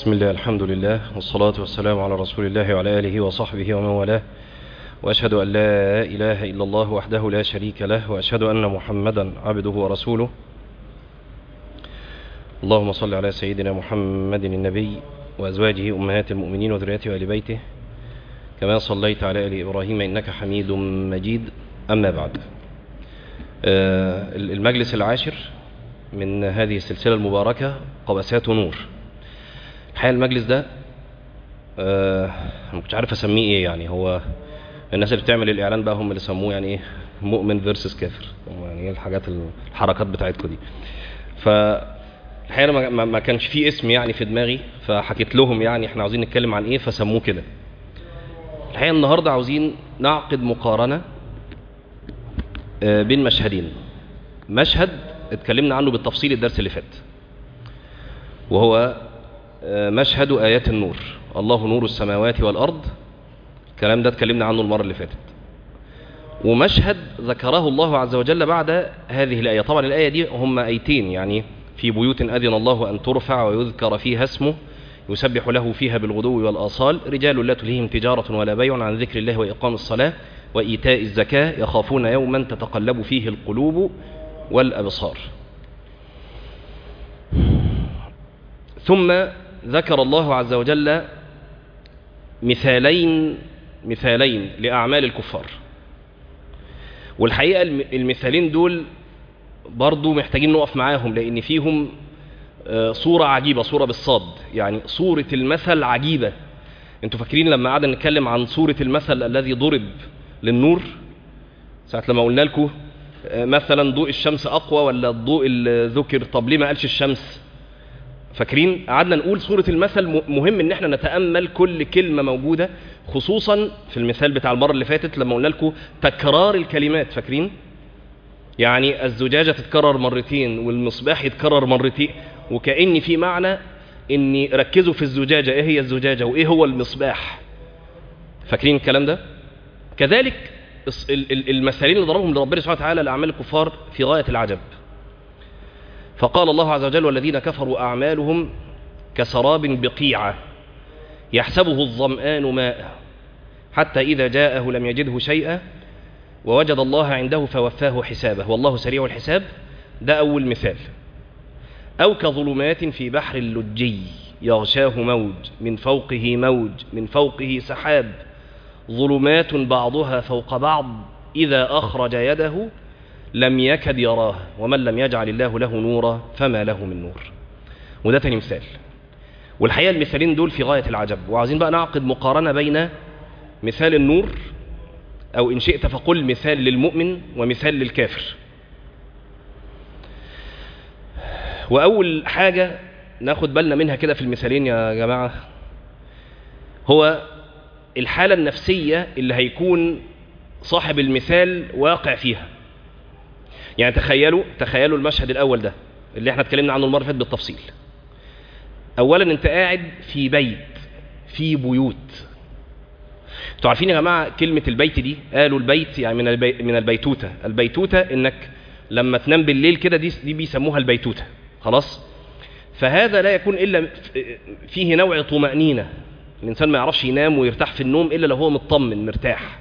بسم الله الحمد لله والصلاة والسلام على رسول الله وعلى آله وصحبه ومن والاه وأشهد أن لا إله إلا الله وحده لا شريك له وأشهد أن محمدا عبده ورسوله اللهم صل على سيدنا محمد النبي وأزواجه أمهات المؤمنين وذريته وآل بيته كما صليت على آل إبراهيم إنك حميد مجيد أما بعد المجلس العاشر من هذه السلسلة المباركة قبسات نور الحقيقة المجلس ده أه ما كنتش عارف اسميه ايه يعني هو الناس اللي بتعمل الاعلان بقى هم اللي سموه يعني ايه مؤمن فيرسس كافر يعني ايه الحاجات الحركات بتاعتكم دي فالحقيقة ما, ما كانش فيه اسم يعني في دماغي فحكيت لهم يعني احنا عاوزين نتكلم عن ايه فسموه كده الحقيقة النهاردة عاوزين نعقد مقارنة بين مشهدين مشهد اتكلمنا عنه بالتفصيل الدرس اللي فات وهو مشهد آيات النور الله نور السماوات والأرض الكلام ده اتكلمنا عنه المرة اللي فاتت ومشهد ذكره الله عز وجل بعد هذه الآية طبعا الآية دي هم آيتين يعني في بيوت أذن الله أن ترفع ويذكر فيها اسمه يسبح له فيها بالغدو والآصال رجال لا تلهيهم تجارة ولا بيع عن ذكر الله وإقام الصلاة وإيتاء الزكاة يخافون يوما تتقلب فيه القلوب والأبصار ثم ذكر الله عز وجل مثالين مثالين لأعمال الكفار والحقيقة المثالين دول برضو محتاجين نقف معاهم لأن فيهم صورة عجيبة صورة بالصاد يعني صورة المثل عجيبة انتوا فاكرين لما قعدنا نتكلم عن صورة المثل الذي ضرب للنور ساعة لما قلنا لكم مثلا ضوء الشمس أقوى ولا الضوء اللي ذكر طب ليه ما قالش الشمس فاكرين قعدنا نقول صورة المثل مهم ان احنا نتأمل كل كلمة موجودة خصوصا في المثال بتاع المرة اللي فاتت لما قلنا لكم تكرار الكلمات فاكرين يعني الزجاجة تتكرر مرتين والمصباح يتكرر مرتين وكأن في معنى ان ركزوا في الزجاجة ايه هي الزجاجة وايه هو المصباح فاكرين الكلام ده كذلك المثالين اللي ضربهم لربنا سبحانه وتعالى لأعمال الكفار في غاية العجب فقال الله عز وجل والذين كفروا أعمالهم كسراب بقيعة يحسبه الظمآن ماء حتى إذا جاءه لم يجده شيئا ووجد الله عنده فوفاه حسابه والله سريع الحساب ده أول مثال أو كظلمات في بحر اللجي يغشاه موج من فوقه موج من فوقه سحاب ظلمات بعضها فوق بعض إذا أخرج يده لم يكد يراه ومن لم يجعل الله له نورا فما له من نور وده تاني مثال والحقيقة المثالين دول في غاية العجب وعايزين بقى نعقد مقارنة بين مثال النور أو إن شئت فقل مثال للمؤمن ومثال للكافر وأول حاجة ناخد بالنا منها كده في المثالين يا جماعة هو الحالة النفسية اللي هيكون صاحب المثال واقع فيها يعني تخيلوا تخيلوا المشهد الأول ده اللي احنا اتكلمنا عنه المرة اللي فاتت بالتفصيل أولا أنت قاعد في بيت في بيوت انتوا عارفين يا جماعة كلمة البيت دي قالوا البيت يعني من البي من البيتوتة البيتوتة إنك لما تنام بالليل كده دي دي بيسموها البيتوتة خلاص فهذا لا يكون إلا فيه نوع طمأنينة الإنسان ما يعرفش ينام ويرتاح في النوم إلا لو هو مطمن مرتاح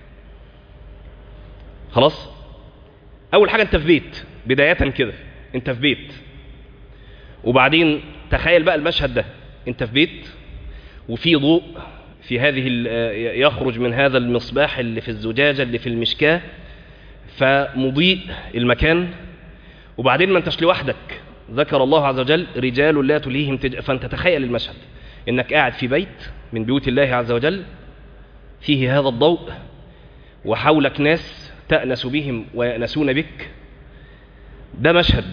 خلاص اول حاجه انت في بيت بدايه كده انت في بيت وبعدين تخيل بقى المشهد ده انت في بيت وفي ضوء في هذه يخرج من هذا المصباح اللي في الزجاجه اللي في المشكاه فمضيء المكان وبعدين ما انتش لوحدك ذكر الله عز وجل رجال لا تلهيهم تج... فانت تخيل المشهد انك قاعد في بيت من بيوت الله عز وجل فيه هذا الضوء وحولك ناس تأنس بهم ويأنسون بك ده مشهد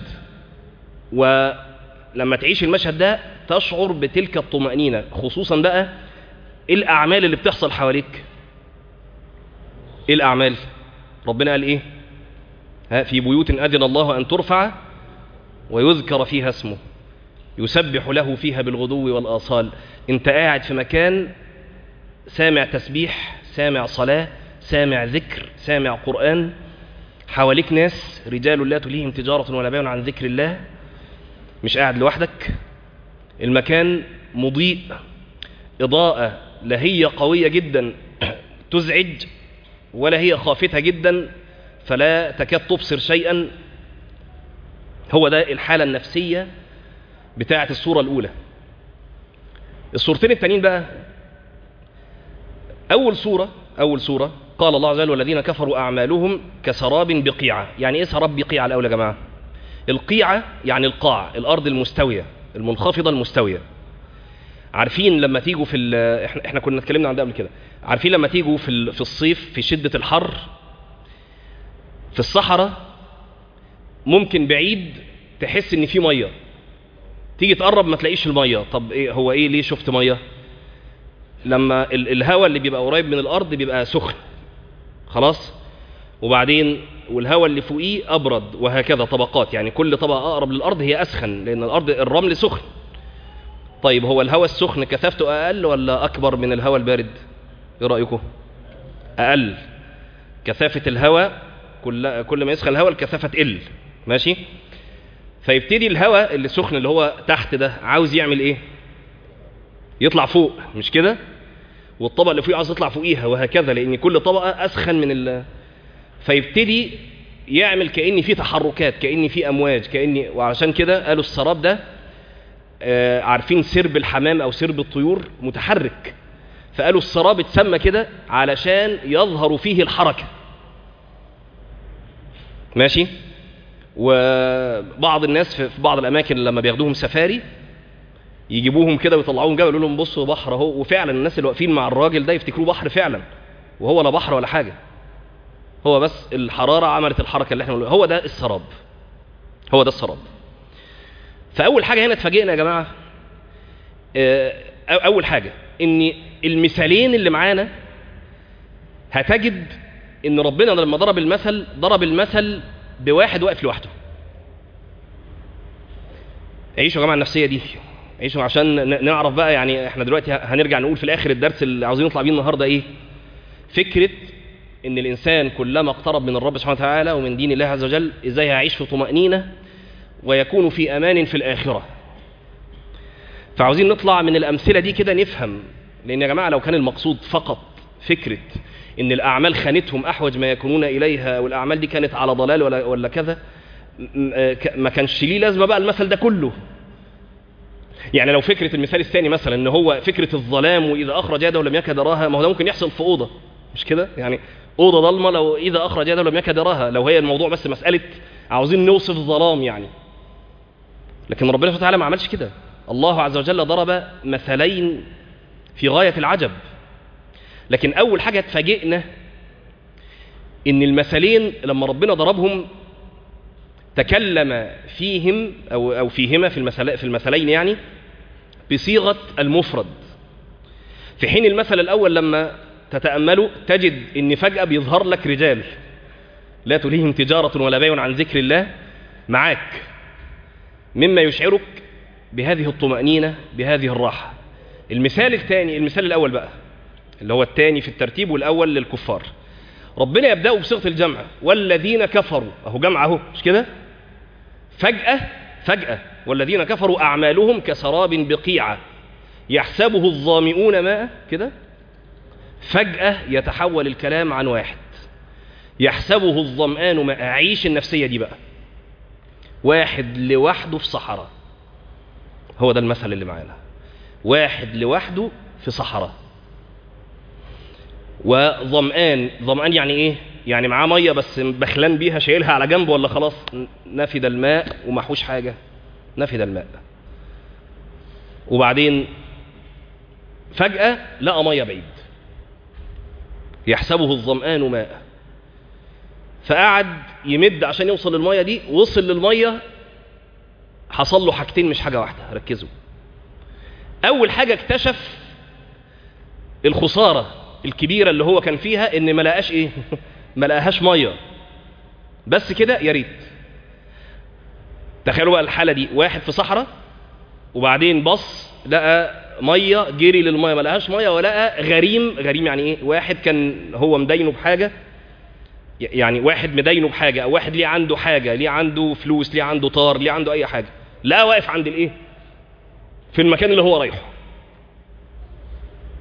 ولما تعيش المشهد ده تشعر بتلك الطمأنينة خصوصا بقى ايه الأعمال اللي بتحصل حواليك ايه الأعمال ربنا قال ايه ها في بيوت أذن الله أن ترفع ويذكر فيها اسمه يسبح له فيها بالغدو والآصال انت قاعد في مكان سامع تسبيح سامع صلاة سامع ذكر سامع قرآن حواليك ناس رجال لا تليهم تجارة ولا بيع عن ذكر الله مش قاعد لوحدك المكان مضيء إضاءة لا هي قوية جدا تزعج ولا هي خافتة جدا فلا تكاد تبصر شيئا هو ده الحالة النفسية بتاعة الصورة الأولى الصورتين التانيين بقى أول صورة أول صورة قال الله عز وجل والذين كفروا أعمالهم كسراب بقيعة يعني إيه سراب بقيعة الأول يا جماعة القيعة يعني القاع الأرض المستوية المنخفضة المستوية عارفين لما تيجوا في ال- احنا احنا كنا اتكلمنا عن ده قبل كده عارفين لما تيجوا في ال- في الصيف في شدة الحر في الصحراء ممكن بعيد تحس ان في ميه تيجي تقرب ما تلاقيش الميه طب ايه هو ايه ليه شفت ميه لما ال- الهواء اللي بيبقى قريب من الارض بيبقى سخن خلاص وبعدين والهواء اللي فوقيه ابرد وهكذا طبقات يعني كل طبقه اقرب للارض هي اسخن لان الارض الرمل سخن طيب هو الهواء السخن كثافته اقل ولا اكبر من الهواء البارد ايه رايكم اقل كثافه الهواء كل كل ما يسخن الهواء الكثافه تقل ماشي فيبتدي الهواء اللي سخن اللي هو تحت ده عاوز يعمل ايه يطلع فوق مش كده والطبقه اللي فوقيه عاوز يطلع فوقيها وهكذا لان كل طبقه اسخن من ال فيبتدي يعمل كأن في تحركات كأن في أمواج كأن وعشان كده قالوا السراب ده آه، عارفين سرب الحمام أو سرب الطيور متحرك فقالوا السراب اتسمى كده علشان يظهر فيه الحركة ماشي وبعض الناس في في بعض الأماكن لما بياخدوهم سفاري يجيبوهم كده ويطلعوهم جبل يقولوا لهم بصوا بحر اهو وفعلا الناس اللي واقفين مع الراجل ده يفتكروه بحر فعلا وهو لا بحر ولا حاجه هو بس الحرارة عملت الحركة اللي احنا بنقولها هو ده السراب هو ده السراب فأول حاجة هنا اتفاجئنا يا جماعة آه، أو- أول حاجة إن المثالين اللي معانا هتجد إن ربنا لما ضرب المثل ضرب المثل بواحد واقف لوحده عيشوا يا جماعة النفسية دي عيشوا عشان ن- نعرف بقى يعني احنا دلوقتي هنرجع نقول في الآخر الدرس اللي عاوزين نطلع بيه النهاردة إيه فكرة ان الانسان كلما اقترب من الرب سبحانه وتعالى ومن دين الله عز وجل ازاي هيعيش في طمأنينة ويكون في امان في الاخرة فعاوزين نطلع من الامثلة دي كده نفهم لان يا جماعة لو كان المقصود فقط فكرة ان الاعمال خانتهم احوج ما يكونون اليها والاعمال دي كانت على ضلال ولا, ولا كذا م- م- آه ك- ما كانش ليه لازمة بقى المثل ده كله يعني لو فكرة المثال الثاني مثلا ان هو فكرة الظلام واذا اخرج يده لم يكد يراها ما هو ده ممكن يحصل في اوضة مش كده يعني اوضة ضلمة لو اذا اخرج يده لم يكد يراها لو هي الموضوع بس مسألة عاوزين نوصف ظلام يعني لكن ربنا سبحانه وتعالى ما عملش كده الله عز وجل ضرب مثلين في غاية العجب لكن اول حاجة اتفاجئنا ان المثلين لما ربنا ضربهم تكلم فيهم او او فيهما في المثل في المثلين يعني بصيغه المفرد في حين المثل الاول لما تتامله تجد ان فجاه بيظهر لك رجال لا تلههم تجاره ولا بيع عن ذكر الله معاك مما يشعرك بهذه الطمانينه بهذه الراحه المثال الثاني المثال الاول بقى اللي هو الثاني في الترتيب والاول للكفار ربنا يبدأ بصيغة الجمع والذين كفروا أهو جمع أهو مش كده فجأة فجأة والذين كفروا أعمالهم كسراب بقيعة يحسبه الظامئون ماء كده فجأة يتحول الكلام عن واحد يحسبه الظمآن ماء عيش النفسية دي بقى واحد لوحده في صحراء هو ده المثل اللي معانا واحد لوحده في صحراء وظمآن ظمآن يعني ايه يعني معاه ميه بس بخلان بيها شايلها على جنب ولا خلاص نفد الماء ومحوش حاجه نفد الماء وبعدين فجأة لقى ميه بعيد يحسبه الظمآن ماء فقعد يمد عشان يوصل للميه دي وصل للميه حصل له حاجتين مش حاجه واحده ركزوا اول حاجه اكتشف الخساره الكبيرة اللي هو كان فيها ان ما لقاش ايه ما لقاهاش مية بس كده يا ريت تخيلوا بقى الحالة دي واحد في صحراء وبعدين بص لقى مية جري للمية ما لقاهاش مية ولقى غريم غريم يعني ايه واحد كان هو مدينه بحاجة يعني واحد مدينه بحاجة او واحد ليه عنده حاجة ليه عنده فلوس ليه عنده طار ليه عنده اي حاجة لا واقف عند الايه في المكان اللي هو رايحه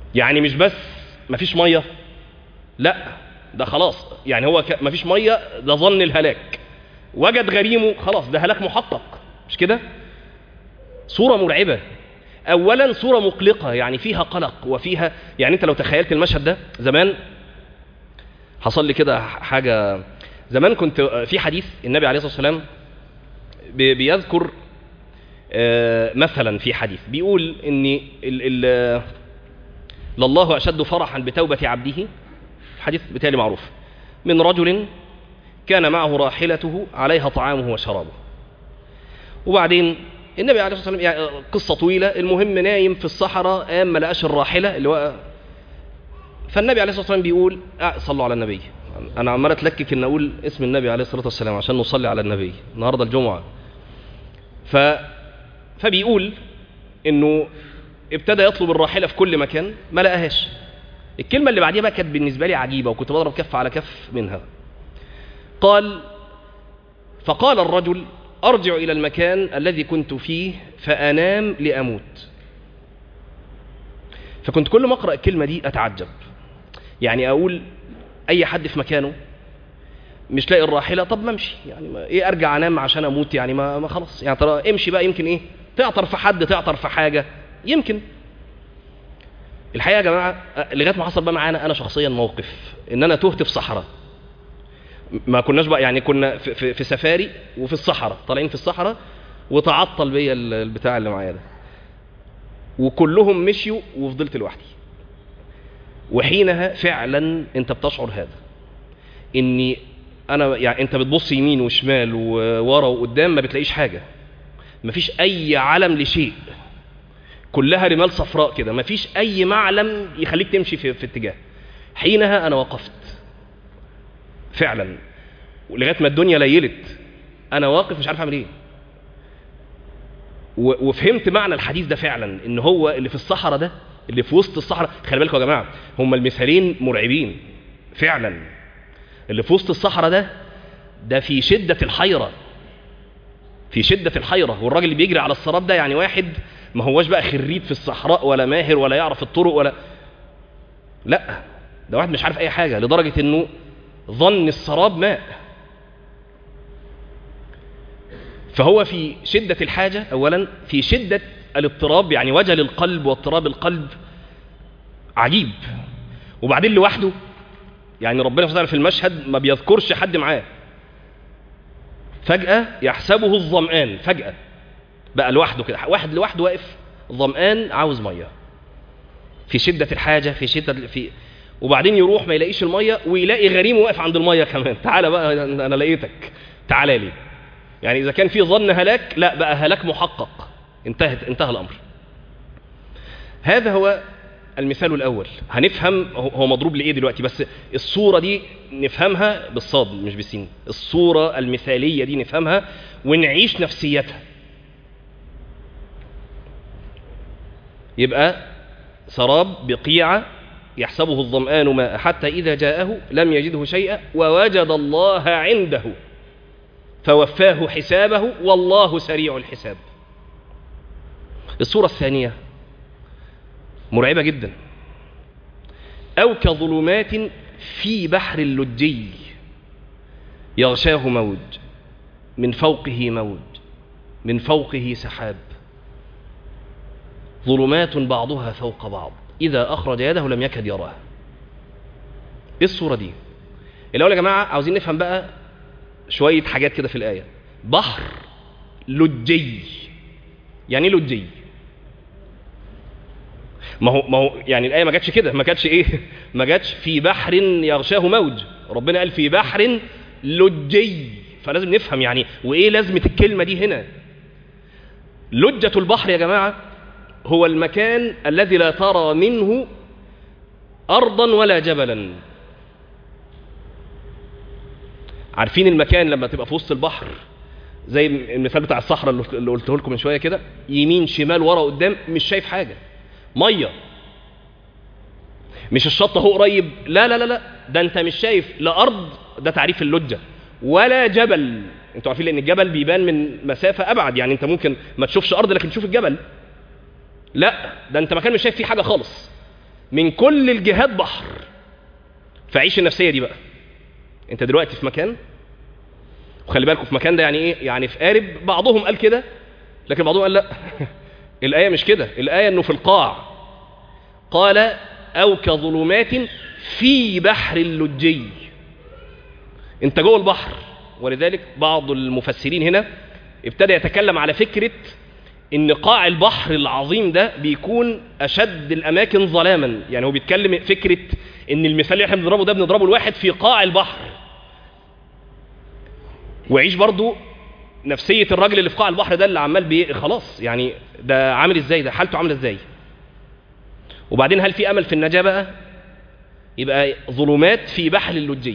يعني مش بس مفيش ميه لا ده خلاص يعني هو ك... مفيش ميه ده ظن الهلاك وجد غريمه خلاص ده هلاك محقق مش كده صورة مرعبة أولا صورة مقلقة يعني فيها قلق وفيها يعني أنت لو تخيلت المشهد ده زمان حصل لي كده حاجة زمان كنت في حديث النبي عليه الصلاة والسلام بي- بيذكر آه، مثلا في حديث بيقول ان ال ال لله اشد فرحا بتوبه عبده حديث بالتالي معروف من رجل كان معه راحلته عليها طعامه وشرابه وبعدين النبي عليه الصلاه والسلام يعني قصه طويله المهم نايم في الصحراء قام ما لقاش الراحله اللي هو فالنبي عليه الصلاه والسلام بيقول آه صلوا على النبي انا عمال اتلكك ان اقول اسم النبي عليه الصلاه والسلام عشان نصلي على النبي النهارده الجمعه ف فبيقول انه ابتدى يطلب الراحله في كل مكان ما لقاهاش الكلمه اللي بعديها بقى كانت بالنسبه لي عجيبه وكنت بضرب كف على كف منها قال فقال الرجل ارجع الى المكان الذي كنت فيه فانام لاموت فكنت كل ما اقرا الكلمه دي اتعجب يعني اقول اي حد في مكانه مش لاقي الراحله طب ما امشي يعني ما ايه ارجع انام عشان اموت يعني ما, ما خلاص يعني ترى امشي بقى يمكن ايه تعطر في حد تعطر في حاجه يمكن الحقيقه يا جماعه أه، لغايه ما حصل بقى معانا انا شخصيا موقف ان انا تهت في صحراء ما كناش بقى يعني كنا في, في, في سفاري وفي الصحراء طالعين في الصحراء وتعطل بيا ال- البتاع اللي معايا ده وكلهم مشيوا وفضلت لوحدي وحينها فعلا انت بتشعر هذا اني انا يعني انت بتبص يمين وشمال وورا وقدام ما بتلاقيش حاجه مفيش اي علم لشيء كلها رمال صفراء كده مفيش اي معلم يخليك تمشي في, في اتجاه حينها انا وقفت فعلا ولغايه ما الدنيا ليلت انا واقف مش عارف اعمل ايه و- وفهمت معنى الحديث ده فعلا ان هو اللي في الصحراء ده اللي في وسط الصحراء خلي بالكم يا جماعه هما المثالين مرعبين فعلا اللي في وسط الصحراء ده ده في شده الحيره في شده الحيره والراجل اللي بيجري على السراب ده يعني واحد ما هواش بقى خريج في الصحراء ولا ماهر ولا يعرف الطرق ولا لا ده واحد مش عارف اي حاجه لدرجه انه ظن السراب ماء فهو في شدة الحاجة أولا في شدة الاضطراب يعني وجل القلب واضطراب القلب عجيب وبعدين لوحده يعني ربنا سبحانه وتعالى في المشهد ما بيذكرش حد معاه فجأة يحسبه الظمآن فجأة بقى لوحده كده واحد لوحده واقف ظمآن عاوز مية في شدة الحاجة في شدة في وبعدين يروح ما يلاقيش المية ويلاقي غريم واقف عند المية كمان تعالى بقى أنا لقيتك تعالى لي يعني إذا كان في ظن هلاك لا بقى هلاك محقق انتهت انتهى الأمر هذا هو المثال الأول هنفهم هو هو مضروب لإيه دلوقتي بس الصورة دي نفهمها بالصاد مش بالسين الصورة المثالية دي نفهمها ونعيش نفسيتها يبقى سراب بقيعة يحسبه الظمآن ماء حتى إذا جاءه لم يجده شيئا ووجد الله عنده فوفاه حسابه والله سريع الحساب الصورة الثانية مرعبة جدا أو كظلمات في بحر اللجي يغشاه موج من فوقه موج من فوقه سحاب ظلمات بعضها فوق بعض إذا أخرج يده لم يكد يراها إيه الصورة دي الأول يا جماعة عاوزين نفهم بقى شوية حاجات كده في الآية بحر لجي يعني ايه لجي ما هو ما هو يعني الآية ما جاتش كده ما جاتش إيه ما جاتش في بحر يغشاه موج ربنا قال في بحر لجي فلازم نفهم يعني وإيه لازمة الكلمة دي هنا لجة البحر يا جماعة هو المكان الذي لا ترى منه أرضا ولا جبلا عارفين المكان لما تبقى في وسط البحر زي المثال بتاع الصحراء اللي قلته لكم من شويه كده يمين شمال ورا قدام مش شايف حاجه ميه مش الشط اهو قريب لا لا لا لا ده انت مش شايف لا ارض ده تعريف اللجه ولا جبل انتوا عارفين ان الجبل بيبان من مسافه ابعد يعني انت ممكن ما تشوفش ارض لكن تشوف الجبل لا ده انت مكان مش شايف فيه حاجه خالص من كل الجهات بحر فعيش النفسيه دي بقى انت دلوقتي في مكان وخلي بالكم في مكان ده يعني ايه يعني في قارب بعضهم قال كده لكن بعضهم قال لا الايه مش كده الايه انه في القاع قال او كظلمات في بحر اللجي انت جوه البحر ولذلك بعض المفسرين هنا ابتدى يتكلم على فكره ان قاع البحر العظيم ده بيكون اشد الاماكن ظلاما يعني هو بيتكلم فكره ان المثال اللي احنا بنضربه ده بنضربه الواحد في قاع البحر وعيش برضو نفسيه الراجل اللي في قاع البحر ده اللي عمال بي خلاص يعني ده عامل ازاي ده حالته عامله ازاي وبعدين هل في امل في النجاه بقى يبقى ظلمات في بحر اللجي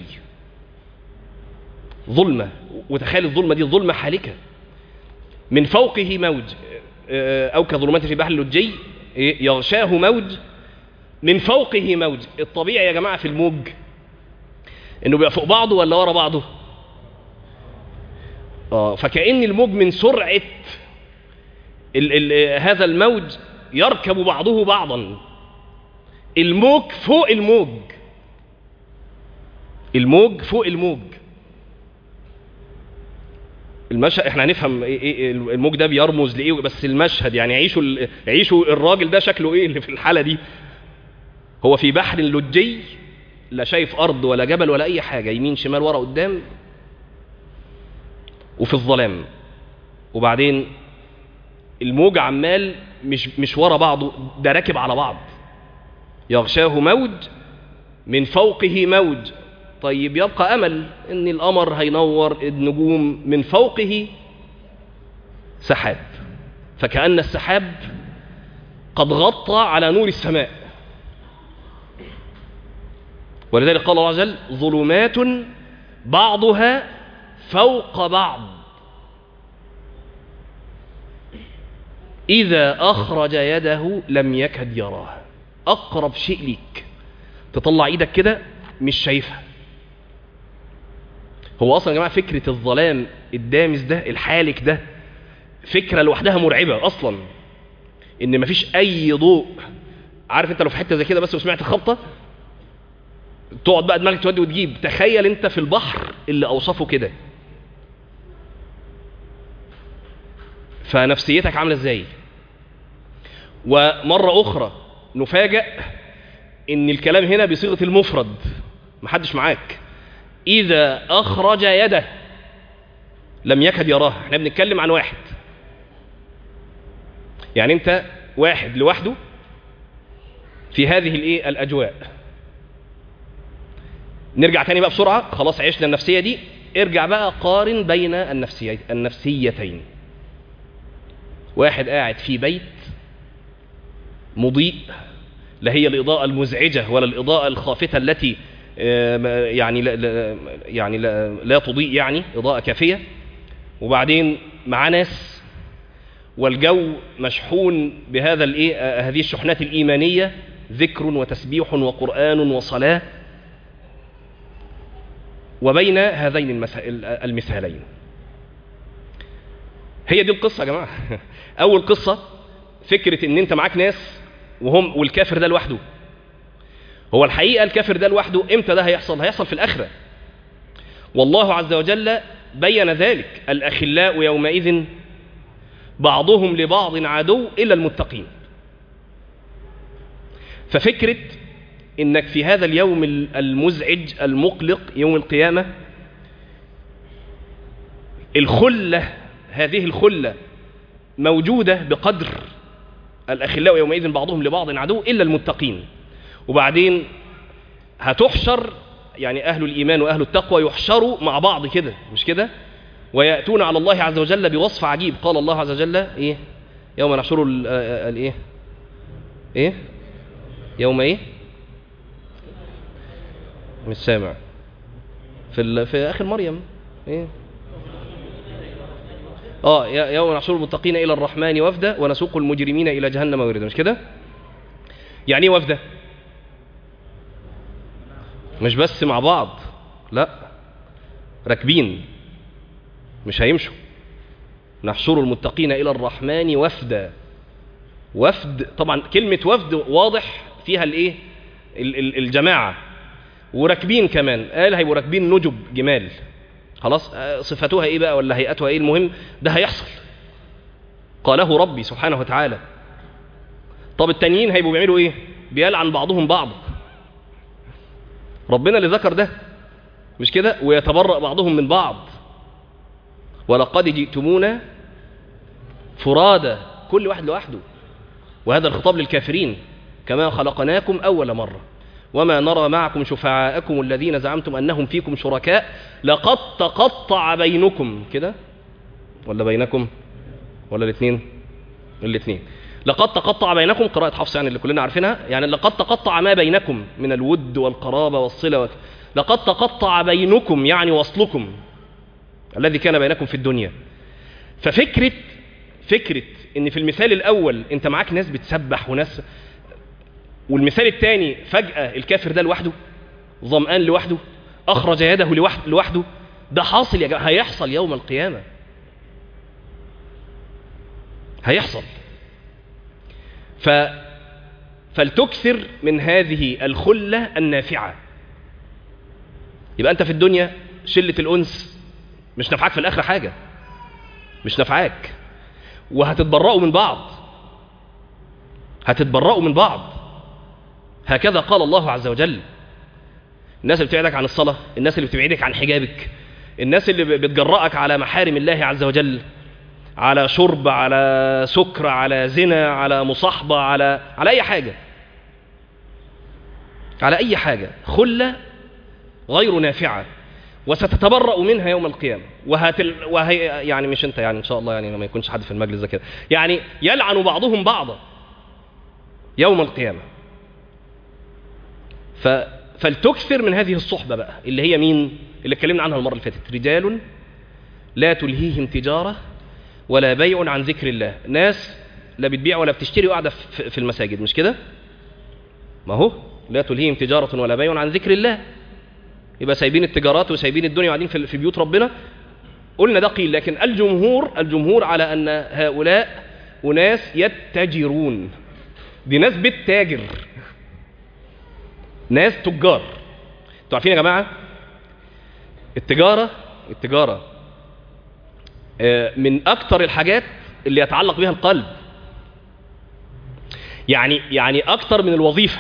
ظلمه وتخيل الظلمه دي ظلمه حالكه من فوقه موج او كظلمات في بحر اللجي يغشاه موج من فوقه موج الطبيعي يا جماعه في الموج انه بيبقى فوق بعضه ولا ورا بعضه اه فكأن الموج من سرعة ال ال هذا الموج يركب بعضه بعضا الموج فوق الموج الموج فوق الموج المشهد احنا هنفهم ايه ايه الموج ده بيرمز لايه بس المشهد يعني عيشوا ال... عيشوا الراجل ده شكله ايه اللي في الحاله دي هو في بحر لجي لا شايف ارض ولا جبل ولا اي حاجه يمين شمال ورا قدام وفي الظلام وبعدين الموج عمال مش مش ورا بعضه ده راكب على بعض يغشاه موج من فوقه موج طيب يبقى امل ان القمر هينور النجوم من فوقه سحاب فكأن السحاب قد غطى على نور السماء ولذلك قال الله عز وجل ظلمات بعضها فوق بعض إذا أخرج يده لم يكد يراه أقرب شيء ليك تطلع إيدك كده مش شايفها هو أصلا يا جماعة فكرة الظلام الدامس ده الحالك ده فكرة لوحدها مرعبة أصلا إن مفيش أي ضوء عارف أنت لو في حتة زي كده بس وسمعت خبطة تقعد بقى دماغك تودي وتجيب تخيل أنت في البحر اللي أوصفه كده فنفسيتك عامله ازاي ومره اخرى نفاجأ ان الكلام هنا بصيغه المفرد محدش معاك اذا اخرج يده لم يكد يراه احنا بنتكلم عن واحد يعني انت واحد لوحده في هذه الايه الاجواء نرجع تاني بقى بسرعه خلاص عشنا النفسيه دي ارجع بقى قارن بين النفسيتين النفسيتين واحد قاعد في بيت مضيء لا هي الإضاءة المزعجة ولا الإضاءة الخافتة التي يعني لا, لا يعني لا, لا تضيء يعني إضاءة كافية وبعدين مع ناس والجو مشحون بهذا الايه هذه الشحنات الإيمانية ذكر وتسبيح وقرآن وصلاة وبين هذين المثالين هي دي القصة يا جماعة أول قصة فكرة إن أنت معاك ناس وهم والكافر ده لوحده هو الحقيقة الكافر ده لوحده إمتى ده هيحصل؟ هيحصل في الآخرة والله عز وجل بين ذلك الأخلاء يومئذ بعضهم لبعض عدو إلا المتقين ففكرة إنك في هذا اليوم المزعج المقلق يوم القيامة الخلة هذه الخلة موجودة بقدر الأخلاء يومئذ بعضهم لبعض عدو إلا المتقين وبعدين هتحشر يعني أهل الإيمان وأهل التقوى يحشروا مع بعض كده مش كده ويأتون على الله عز وجل بوصف عجيب قال الله عز وجل إيه يوم نحشر الإيه إيه يوم إيه مش سامع في في آخر مريم إيه اه يوم نحشر المتقين الى الرحمن وفدا ونسوق المجرمين الى جهنم وردا مش كده يعني ايه وفدا مش بس مع بعض لا راكبين مش هيمشوا نحشر المتقين الى الرحمن وفدا وفد طبعا كلمه وفد واضح فيها الايه ال- ال- الجماعه وراكبين كمان قال هيبقوا راكبين نجب جمال خلاص آه، صفتها ايه بقى ولا هيئتها ايه المهم ده هيحصل قاله ربي سبحانه وتعالى طب التانيين هيبقوا بيعملوا ايه بيلعن بعضهم بعض ربنا اللي ذكر ده مش كده ويتبرأ بعضهم من بعض ولقد جئتمونا فرادى كل واحد لوحده وهذا الخطاب للكافرين كما خلقناكم أول مرة وما نرى معكم شفعاءكم الذين زعمتم أنهم فيكم شركاء لقد تقطع بينكم كده ولا بينكم ولا الاثنين الاثنين لقد تقطع بينكم قراءة حفص يعني اللي كلنا عارفينها يعني لقد تقطع ما بينكم من الود والقرابة والصلة وك... لقد تقطع بينكم يعني وصلكم الذي كان بينكم في الدنيا ففكرة فكرة ان في المثال الاول انت معاك ناس بتسبح وناس والمثال الثاني فجأة الكافر ده لوحده ظمآن لوحده اخرج يده لوحده, لوحده ده حاصل يا جماعة هيحصل يوم القيامة هيحصل ف فلتكثر من هذه الخلة النافعة يبقى أنت في الدنيا شلة الأنس مش نفعك في الآخرة حاجة مش نفعاك وهتتبرأوا من بعض هتتبرأوا من بعض هكذا قال الله عز وجل الناس اللي بتبعدك عن الصلاة الناس اللي بتبعدك عن حجابك الناس اللي بتجرأك على محارم الله عز وجل على شرب على سكر على زنا على مصاحبة على على أي حاجة على أي حاجة خلة غير نافعة وستتبرأ منها يوم القيامة وهتل وهي يعني مش أنت يعني إن شاء الله يعني ما يكونش حد في المجلس ده كده يعني يلعن بعضهم بعضا يوم القيامة ف فلتكثر من هذه الصحبة بقى اللي هي مين اللي اتكلمنا عنها المرة اللي فاتت رجال لا تلهيهم تجارة ولا بيع عن ذكر الله ناس لا بتبيع ولا بتشتري وقاعدة في في المساجد مش كده ما هو لا تلهيهم تجارة ولا بيع عن ذكر الله يبقى سايبين التجارات وسايبين الدنيا وقاعدين في في بيوت ربنا قلنا ده قيل لكن الجمهور الجمهور على أن هؤلاء أناس يتجرون دي ناس بتتاجر ناس تجار انتوا عارفين يا جماعة التجارة التجارة من أكتر الحاجات اللي يتعلق بها القلب يعني يعني أكتر من الوظيفة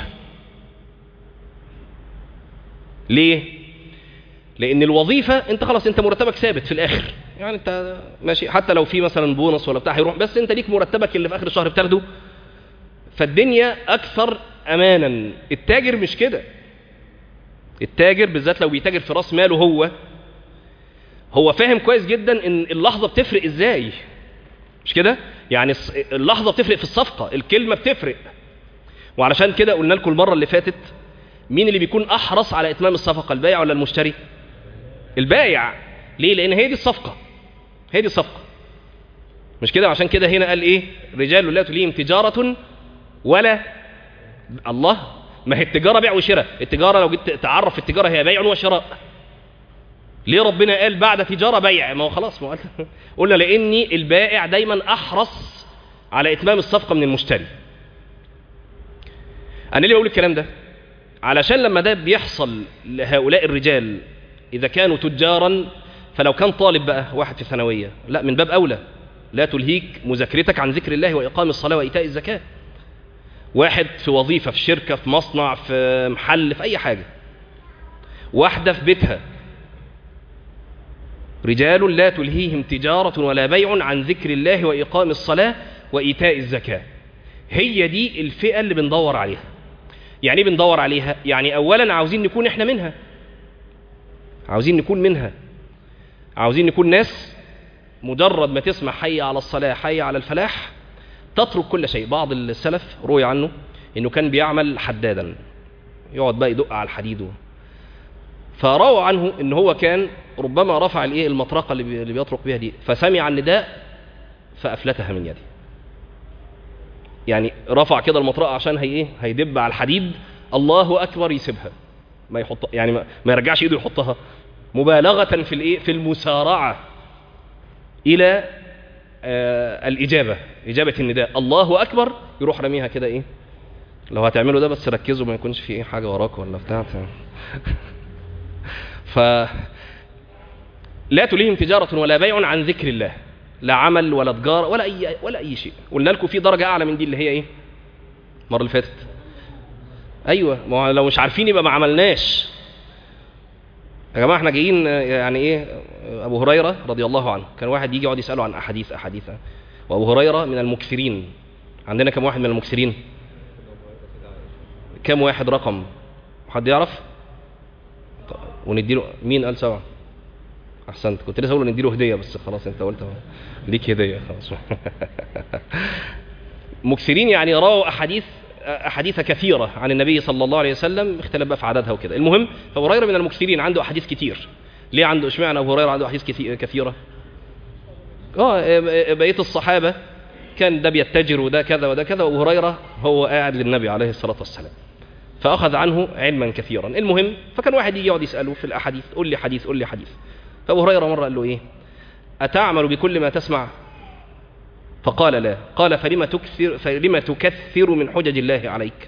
ليه؟ لأن الوظيفة أنت خلاص أنت مرتبك ثابت في الآخر يعني أنت ماشي حتى لو في مثلا بونص ولا بتاع هيروح بس أنت ليك مرتبك اللي في آخر الشهر بتاخده فالدنيا أكثر أمانا التاجر مش كده التاجر بالذات لو بيتاجر في راس ماله هو هو فاهم كويس جدا ان اللحظة بتفرق ازاي مش كده يعني اللحظة بتفرق في الصفقة الكلمة بتفرق وعلشان كده قلنا لكم المرة اللي فاتت مين اللي بيكون احرص على اتمام الصفقة البائع ولا المشتري البائع ليه لان هي دي الصفقة هي دي الصفقة مش كده عشان كده هنا قال ايه رجال لا تليهم تجارة ولا الله ما هي التجارة بيع وشراء التجارة لو جيت تعرف التجارة هي بيع وشراء ليه ربنا قال بعد تجارة بيع ما هو خلاص ما قلنا لأني البائع دايما أحرص على إتمام الصفقة من المشتري أنا ليه بقول الكلام ده علشان لما ده بيحصل لهؤلاء الرجال إذا كانوا تجارا فلو كان طالب بقى واحد في ثانوية لا من باب أولى لا تلهيك مذاكرتك عن ذكر الله وإقام الصلاة وإيتاء الزكاة واحد في وظيفة في شركة في مصنع في محل في أي حاجة واحدة في بيتها رجال لا تلهيهم تجارة ولا بيع عن ذكر الله وإقام الصلاة وإيتاء الزكاة هي دي الفئة اللي بندور عليها يعني ايه بندور عليها يعني أولا عاوزين نكون إحنا منها عاوزين نكون منها عاوزين نكون ناس مجرد ما تسمع حي على الصلاة حي على الفلاح تترك كل شيء بعض السلف روي عنه انه كان بيعمل حدادا يقعد بقى يدق على الحديد فروى عنه ان هو كان ربما رفع الايه المطرقه اللي بيطرق بها دي فسمع النداء فافلتها من يده يعني رفع كده المطرقه عشان هي ايه هيدب على الحديد الله اكبر يسيبها ما يحط يعني ما, ما يرجعش ايده يحطها مبالغه في الايه في المسارعه الى آه الإجابة إجابة النداء الله أكبر يروح رميها كده إيه لو هتعملوا ده بس ركزوا ما يكونش في ايه حاجه وراكم ولا بتاع ف لا تليهم تجارة ولا بيع عن ذكر الله لا عمل ولا تجارة ولا أي ولا أي شيء قلنا لكم في درجة أعلى من دي اللي هي إيه المرة اللي فاتت أيوة ما هو لو مش عارفين يبقى ما عملناش يا جماعة احنا جايين يعني إيه أبو هريرة رضي الله عنه كان واحد يجي يقعد يسأله عن أحاديث أحاديث وأبو هريرة من المكثرين عندنا كم واحد من المكثرين كم واحد رقم حد يعرف ونديله مين قال سبعة احسنت كنت لسه اقول نديله هديه بس خلاص انت قلت ليك هديه خلاص مكثرين يعني رووا احاديث احاديث كثيره عن النبي صلى الله عليه وسلم اختلف بقى في عددها وكده المهم فابو هريره من المكثرين عنده احاديث كتير ليه عنده اشمعنى ابو هريره عنده احاديث كثيره اه بقيه الصحابه كان ده بيتجر وده كذا وده كذا وابو هريره هو قاعد للنبي عليه الصلاه والسلام فاخذ عنه علما كثيرا المهم فكان واحد يجي يقعد يساله في الاحاديث قول لي حديث قول لي حديث فابو هريره مره قال له ايه اتعمل بكل ما تسمع فقال لا قال فلما تكثر فلما تكثر من حجج الله عليك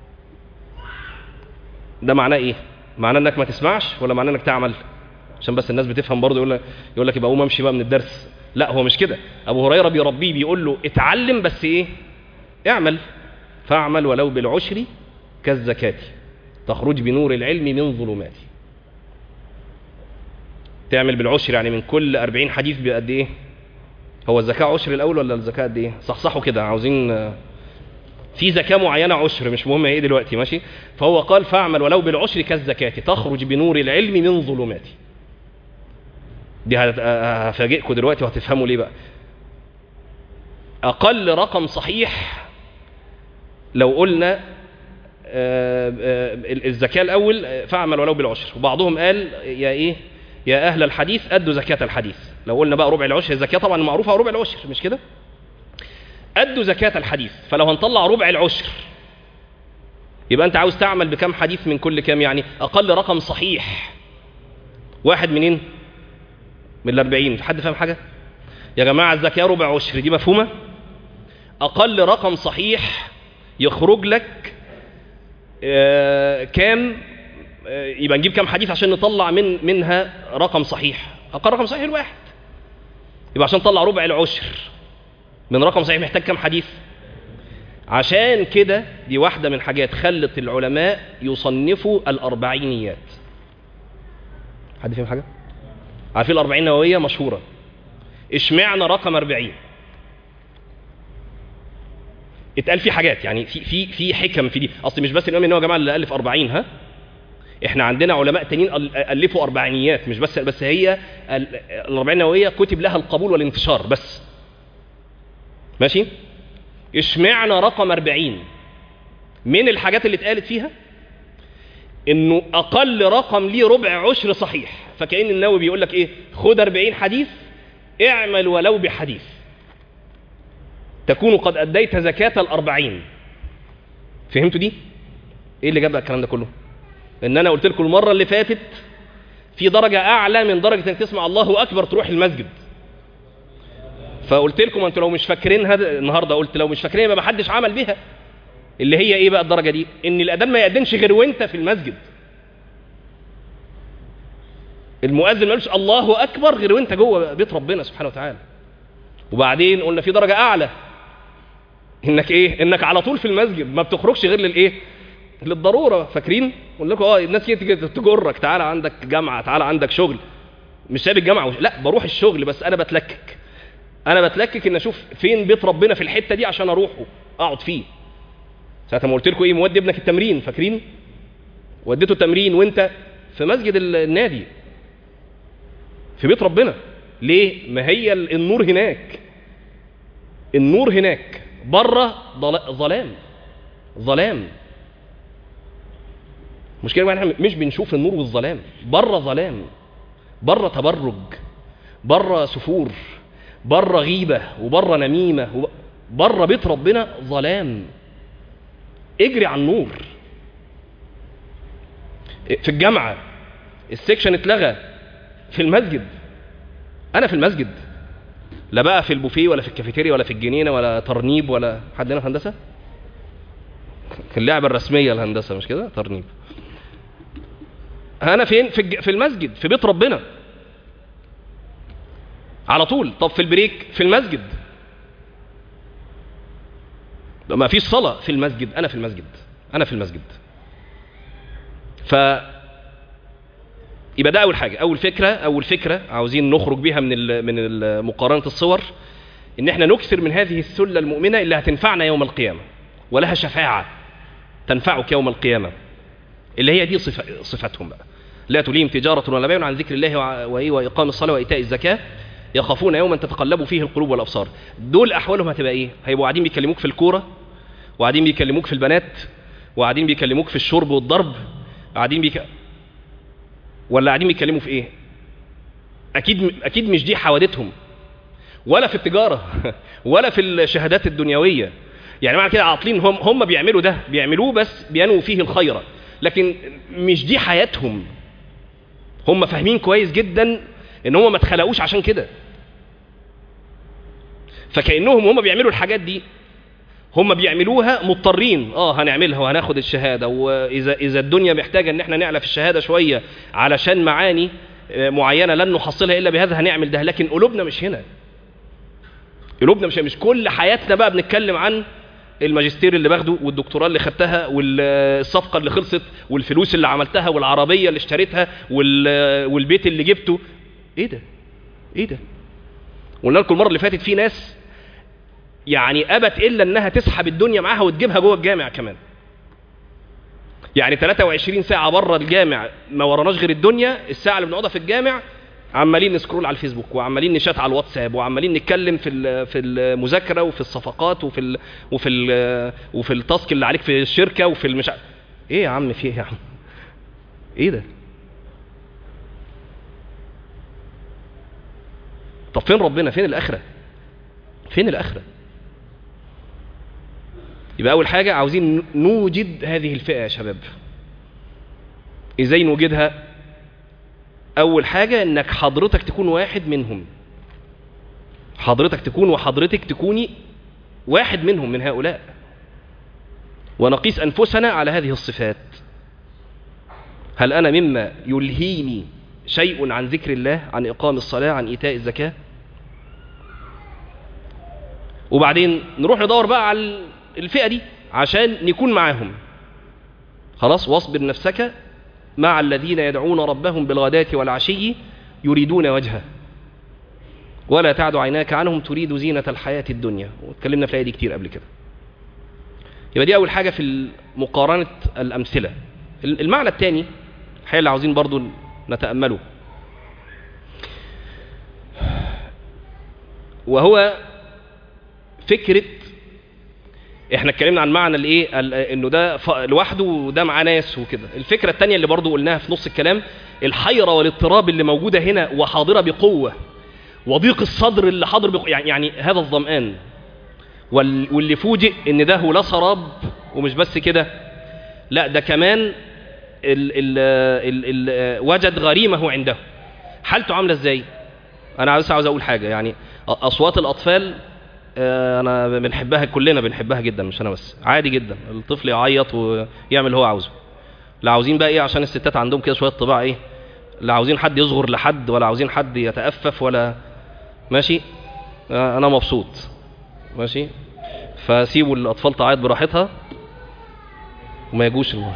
ده معناه ايه معناه انك ما تسمعش ولا معناه انك تعمل عشان بس الناس بتفهم برضه يقول لك يقول لك يبقى قوم امشي بقى من الدرس لا هو مش كده ابو هريره بيربيه بيقول له اتعلم بس ايه اعمل فاعمل ولو بالعشر كالزكاه تخرج بنور العلم من ظلماته تعمل بالعشر يعني من كل 40 حديث بقد ايه هو الزكاة عشر الأول ولا الزكاة قد ايه صحصحوا كده عاوزين في زكاة معينة عشر مش مهم ايه دلوقتي ماشي فهو قال فاعمل ولو بالعشر كالزكاة تخرج بنور العلم من ظلماته دي هفاجئكم دلوقتي وهتفهموا ليه بقى أقل رقم صحيح لو قلنا الزكاة الأول فاعمل ولو بالعشر وبعضهم قال يا إيه يا أهل الحديث أدوا زكاة الحديث لو قلنا بقى ربع العشر الزكاة طبعا معروفة ربع العشر مش كده أدوا زكاة الحديث فلو هنطلع ربع العشر يبقى أنت عاوز تعمل بكم حديث من كل كام يعني أقل رقم صحيح واحد منين من الأربعين حد فاهم حاجة يا جماعة الزكاة ربع عشر دي مفهومة أقل رقم صحيح يخرج لك آه كام يبقى نجيب كام حديث عشان نطلع من منها رقم صحيح اقل رقم صحيح الواحد يبقى عشان نطلع ربع العشر من رقم صحيح محتاج كام حديث عشان كده دي واحدة من حاجات خلت العلماء يصنفوا الأربعينيات حد فيهم حاجة؟ عارفين الأربعين نووية مشهورة اشمعنى رقم أربعين اتقال في حاجات يعني في في في حكم في دي اصل مش بس الامام النووي يا جماعه اللي الف 40 ها احنا عندنا علماء تانيين الفوا اربعينيات مش بس بس هي الاربعين النوويه كتب لها القبول والانتشار بس ماشي اشمعنى رقم 40 من الحاجات اللي اتقالت فيها انه اقل رقم ليه ربع عشر صحيح فكأن النووي بيقول لك ايه خد 40 حديث اعمل ولو بحديث تكون قد اديت زكاة الاربعين فهمتوا دي ايه اللي جاب بقى الكلام ده كله ان انا قلت لكم المره اللي فاتت في درجه اعلى من درجه انك تسمع الله اكبر تروح المسجد فقلت لكم انتوا لو مش فاكرينها النهارده قلت لو مش فاكرينها يبقى ما حدش عمل بيها اللي هي ايه بقى الدرجه دي ان الاذان ما يأذنش غير وانت في المسجد المؤذن ما يقولش الله اكبر غير وانت جوه بيت ربنا سبحانه وتعالى وبعدين قلنا في درجه اعلى انك ايه انك على طول في المسجد ما بتخرجش غير للايه للضروره فاكرين قلنا لكم اه الناس كده تيجي تجرك تعالى عندك جامعه تعالى عندك شغل مش سايب الجامعه وش... لا بروح الشغل بس انا بتلكك انا بتلكك ان اشوف فين بيت ربنا في الحته دي عشان اروحه اقعد فيه ساعه ما قلت لكم ايه مودي ابنك التمرين فاكرين وديته التمرين وانت في مسجد النادي في بيت ربنا ليه ما هي النور هناك النور هناك بره ظلام ظلام مشكلة احنا مش بنشوف النور والظلام بره ظلام بره تبرج بره سفور بره غيبة وبره نميمة بره بيت ربنا ظلام اجري على النور في الجامعة السكشن اتلغى في المسجد انا في المسجد لا بقى في البوفيه ولا في الكافيتيريا ولا في الجنينه ولا ترنيب ولا حد هنا في هندسه اللعبة الرسمية الهندسة مش كده ترنيب أنا فين في الج- في المسجد في بيت ربنا على طول طب في البريك في المسجد ما فيش صلاة في المسجد أنا في المسجد أنا في المسجد ف يبقى ده أول حاجة أول فكرة أول فكرة عاوزين نخرج بيها من ال من ال- مقارنة الصور إن إحنا نكثر من هذه السلة المؤمنة اللي هتنفعنا يوم القيامة ولها شفاعة تنفعك يوم القيامة اللي هي دي صفة صفتهم بقى لا تليهم تجارة ولا بيع عن ذكر الله وع- وإيه وإقام الصلاة وإيتاء الزكاة يخافون يوما تتقلب فيه القلوب والأبصار دول أحوالهم هتبقى إيه هيبقوا قاعدين بيكلموك في الكورة وقاعدين بيكلموك في البنات وقاعدين بيكلموك في الشرب والضرب قاعدين بيك... ولا قاعدين بيتكلموا في ايه اكيد اكيد مش دي حوادثهم ولا في التجاره ولا في الشهادات الدنيويه يعني معنى كده عاطلين هم هم بيعملوا ده بيعملوه بس بينووا فيه الخير لكن مش دي حياتهم هم فاهمين كويس جدا ان هم ما اتخلقوش عشان كده فكانهم هم بيعملوا الحاجات دي هم بيعملوها مضطرين اه هنعملها وهناخد الشهاده واذا اذا الدنيا محتاجه ان احنا نعلى في الشهاده شويه علشان معاني آه، معينه لن نحصلها الا بهذا هنعمل ده لكن قلوبنا مش هنا قلوبنا مش مش كل حياتنا بقى بنتكلم عن الماجستير اللي باخده والدكتوراه اللي خدتها والصفقه اللي خلصت والفلوس اللي عملتها والعربيه اللي اشتريتها وال- والبيت اللي جبته ايه ده ايه ده قلنا لكم المره اللي فاتت في ناس يعني ابت الا انها تسحب الدنيا معاها وتجيبها جوه الجامع كمان يعني 23 ساعه بره الجامع ما وراناش غير الدنيا الساعه اللي بنقعدها في الجامع عمالين نسكرول على الفيسبوك وعمالين نشات على الواتساب وعمالين نتكلم في ال- في المذاكره وفي الصفقات وفي ال وفي ال وفي التاسك اللي عليك في الشركه وفي المش ايه يا عم في ايه يا عم ايه ده طب فين ربنا فين الاخره فين الاخره يبقى اول حاجه عاوزين نوجد هذه الفئه يا شباب ازاي نوجدها اول حاجه انك حضرتك تكون واحد منهم حضرتك تكون وحضرتك تكوني واحد منهم من هؤلاء ونقيس انفسنا على هذه الصفات هل انا مما يلهيني شيء عن ذكر الله عن اقام الصلاه عن ايتاء الزكاه وبعدين نروح ندور بقى على الفئه دي عشان نكون معاهم خلاص واصبر نفسك مع الذين يدعون ربهم بالغداة والعشي يريدون وجهه ولا تعد عيناك عنهم تريد زينة الحياة الدنيا واتكلمنا في الآية دي كتير قبل كده يبقى دي أول حاجة في مقارنة الأمثلة المعنى الثاني الحقيقة اللي عاوزين برضو نتأمله وهو فكرة احنا اتكلمنا عن معنى الايه ال- انه ده ف- لوحده وده معاه ناس وكده الفكره الثانيه اللي برضو قلناها في نص الكلام الحيره والاضطراب اللي موجوده هنا وحاضره بقوه وضيق الصدر اللي حاضر بقوة يعني, يعني هذا الظمآن وال- واللي فوجئ ان ده لا سراب ومش بس كده لا ده كمان ال ال ال ال وجد غريمه عنده حالته عامله ازاي انا بس عاوز اقول حاجه يعني أ- اصوات الاطفال آه، انا بنحبها كلنا بنحبها جدا مش انا بس عادي جدا الطفل يعيط ويعمل اللي هو عاوزه لا عاوزين بقى ايه عشان الستات عندهم كده شويه طباع ايه لا عاوزين حد يصغر لحد ولا عاوزين حد يتأفف ولا ماشي آه، انا مبسوط ماشي فسيبوا الاطفال تعيط براحتها وما يجوش الم...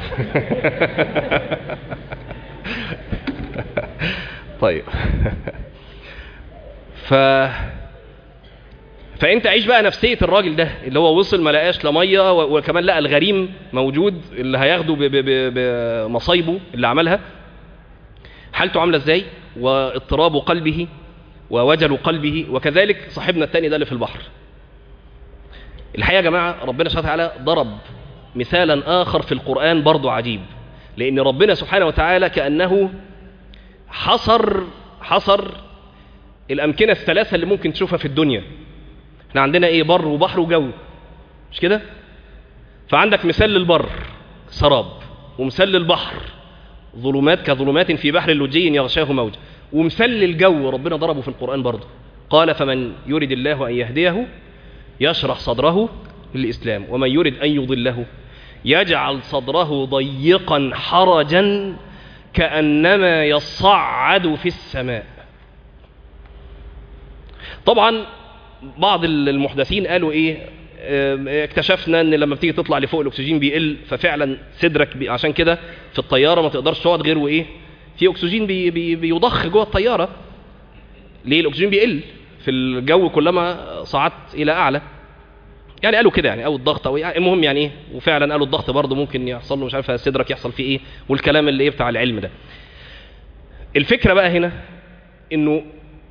طيب ف فانت عيش بقى نفسيه الراجل ده اللي هو وصل ما لقاش لا ميه و- وكمان لقى الغريم موجود اللي هياخده ب- ب- ب- بمصايبه اللي عملها حالته عامله ازاي واضطراب قلبه ووجل قلبه وكذلك صاحبنا الثاني ده اللي في البحر الحقيقه يا جماعه ربنا سبحانه وتعالى ضرب مثالا اخر في القران برضه عجيب لان ربنا سبحانه وتعالى كانه حصر حصر الامكنه الثلاثه اللي ممكن تشوفها في الدنيا احنا عندنا ايه بر وبحر وجو مش كده فعندك مثال للبر سراب ومثال للبحر ظلمات كظلمات في بحر لجي يغشاه موج ومثال للجو ربنا ضربه في القرآن برضه قال فمن يرد الله أن يهديه يشرح صدره للإسلام ومن يرد أن يضله يجعل صدره ضيقا حرجا كأنما يصعد في السماء طبعا بعض المحدثين قالوا ايه اه اكتشفنا ان لما بتيجي تطلع لفوق الاكسجين بيقل ففعلا صدرك بي عشان كده في الطياره ما تقدرش تقعد غير وايه في اكسجين بي بي بيضخ جوه الطياره ليه الاكسجين بيقل في الجو كلما صعدت الى اعلى يعني قالوا كده يعني او الضغط او يعني المهم يعني ايه وفعلا قالوا الضغط برضه ممكن يحصل له مش عارف صدرك يحصل فيه ايه والكلام اللي ايه بتاع العلم ده الفكره بقى هنا انه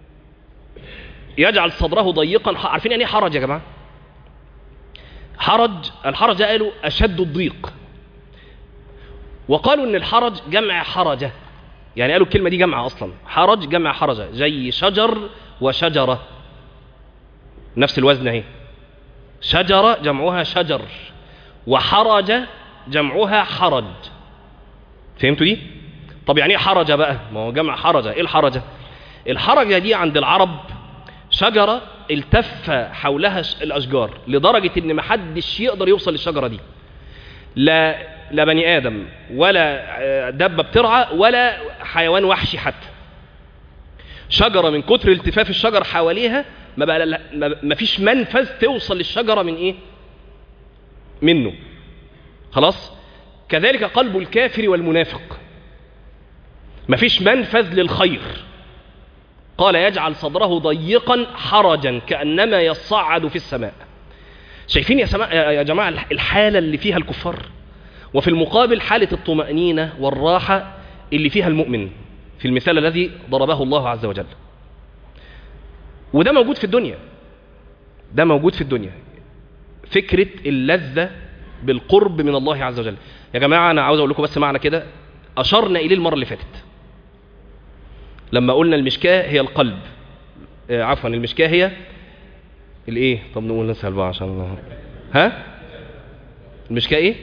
يجعل صدره ضيقا عارفين يعني ايه حرج يا جماعه حرج الحرج قالوا اشد الضيق وقالوا ان الحرج جمع حرجه يعني قالوا الكلمه دي جمع اصلا حرج جمع حرجه زي شجر وشجره نفس الوزن اهي شجره جمعها شجر وحرج جمعها حرج فهمتوا دي طب يعني ايه حرجه بقى ما هو جمع حرجه ايه الحرجه الحرجه دي عند العرب شجرة التف حولها الأشجار لدرجة إن محدش يقدر يوصل للشجرة دي لا لا بني آدم ولا دبة بترعى ولا حيوان وحشي حتى شجرة من كتر التفاف الشجر حواليها ما بقى ما فيش منفذ توصل للشجرة من إيه؟ منه خلاص كذلك قلب الكافر والمنافق ما فيش منفذ للخير قال يجعل صدره ضيقا حرجا كأنما يصعد في السماء شايفين يا, سماء يا جماعة الحالة اللي فيها الكفار وفي المقابل حالة الطمأنينة والراحة اللي فيها المؤمن في المثال الذي ضربه الله عز وجل وده موجود في الدنيا ده موجود في الدنيا فكرة اللذة بالقرب من الله عز وجل يا جماعة أنا عاوز أقول لكم بس معنى كده أشرنا إليه المرة اللي فاتت لما قلنا المشكاة هي القلب آه عفوا المشكاة هي الايه طب نقول نسأل بقى عشان ها المشكاة ايه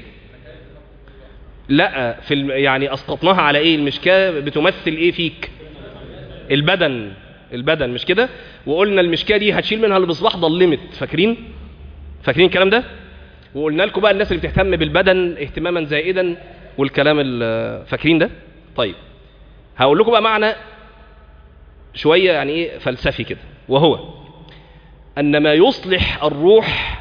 لا في الم... يعني اسقطناها على ايه المشكاة بتمثل ايه فيك البدن البدن مش كده وقلنا المشكاة دي هتشيل منها المصباح ضلمت فاكرين فاكرين الكلام ده وقلنا لكم بقى الناس اللي بتهتم بالبدن اهتماما زائدا والكلام فاكرين ده طيب هقول لكم بقى معنى شوية يعني ايه فلسفي كده وهو أن ما يصلح الروح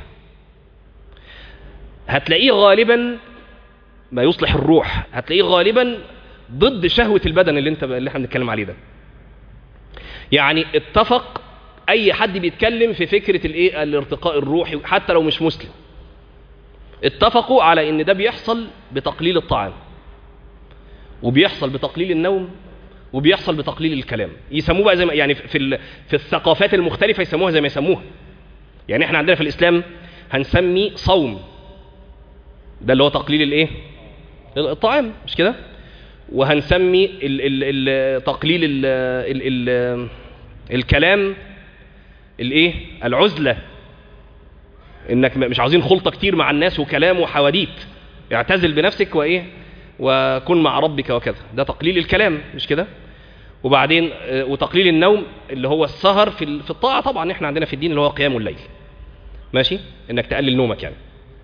هتلاقيه غالبا ما يصلح الروح هتلاقيه غالبا ضد شهوة البدن اللي انت اللي احنا بنتكلم عليه ده يعني اتفق اي حد بيتكلم في فكرة الايه الارتقاء الروحي حتى لو مش مسلم اتفقوا على ان ده بيحصل بتقليل الطعام وبيحصل بتقليل النوم وبيحصل بتقليل الكلام يسموه بقى زي ما يعني في في الثقافات المختلفه يسموها زي ما يسموها يعني احنا عندنا في الاسلام هنسمي صوم ده اللي هو تقليل الايه الطعام مش كده وهنسمي ال ال ال تقليل ال ال ال الكلام الايه العزله انك مش عاوزين خلطه كتير مع الناس وكلام وحواديت اعتزل بنفسك وايه وكن مع ربك وكذا ده تقليل الكلام مش كده وبعدين وتقليل النوم اللي هو السهر في في الطاعه طبعا احنا عندنا في الدين اللي هو قيام الليل ماشي انك تقلل نومك يعني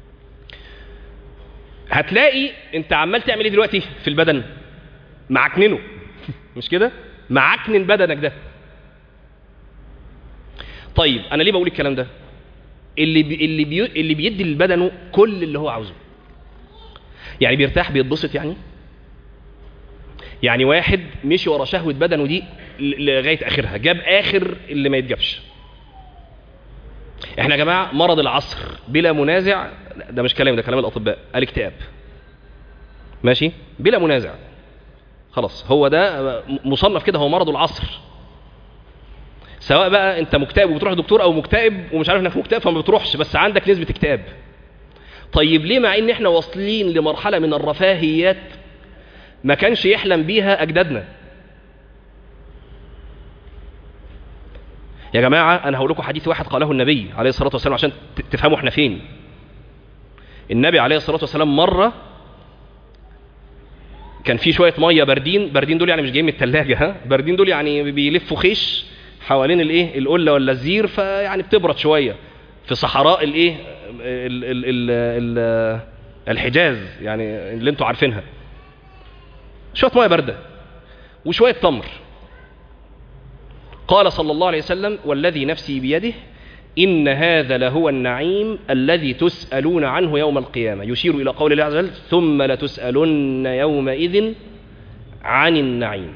هتلاقي انت عمال تعمل ايه دلوقتي في البدن معكننه مش كده معكنن بدنك ده طيب انا ليه بقول الكلام ده اللي بي اللي بي اللي بيدي لبدنه كل اللي هو عاوزه يعني بيرتاح بيتبسط يعني يعني واحد مشي ورا شهوة بدنه دي لغاية آخرها جاب آخر اللي ما يتجابش احنا يا جماعة مرض العصر بلا منازع ده مش كلام ده كلام الأطباء الاكتئاب ماشي بلا منازع خلاص هو ده مصنف كده هو مرض العصر سواء بقى انت مكتئب وبتروح دكتور او مكتئب ومش عارف انك مكتئب فما بتروحش بس عندك نسبة اكتئاب طيب ليه مع ان احنا واصلين لمرحلة من الرفاهيات ما كانش يحلم بيها اجدادنا يا جماعة انا هقول لكم حديث واحد قاله النبي عليه الصلاة والسلام عشان تفهموا احنا فين النبي عليه الصلاة والسلام مرة كان في شوية مية باردين باردين دول يعني مش جايين من التلاجة ها باردين دول يعني بيلفوا خيش حوالين الايه القلة ولا الزير فيعني بتبرد شوية في صحراء الايه ال ال ال ال الحجاز يعني اللي انتوا عارفينها شويه ميه بارده وشويه تمر قال صلى الله عليه وسلم والذي نفسي بيده إن هذا لهو النعيم الذي تسألون عنه يوم القيامة يشير إلى قول الله عز وجل ثم لتسألن يومئذ عن النعيم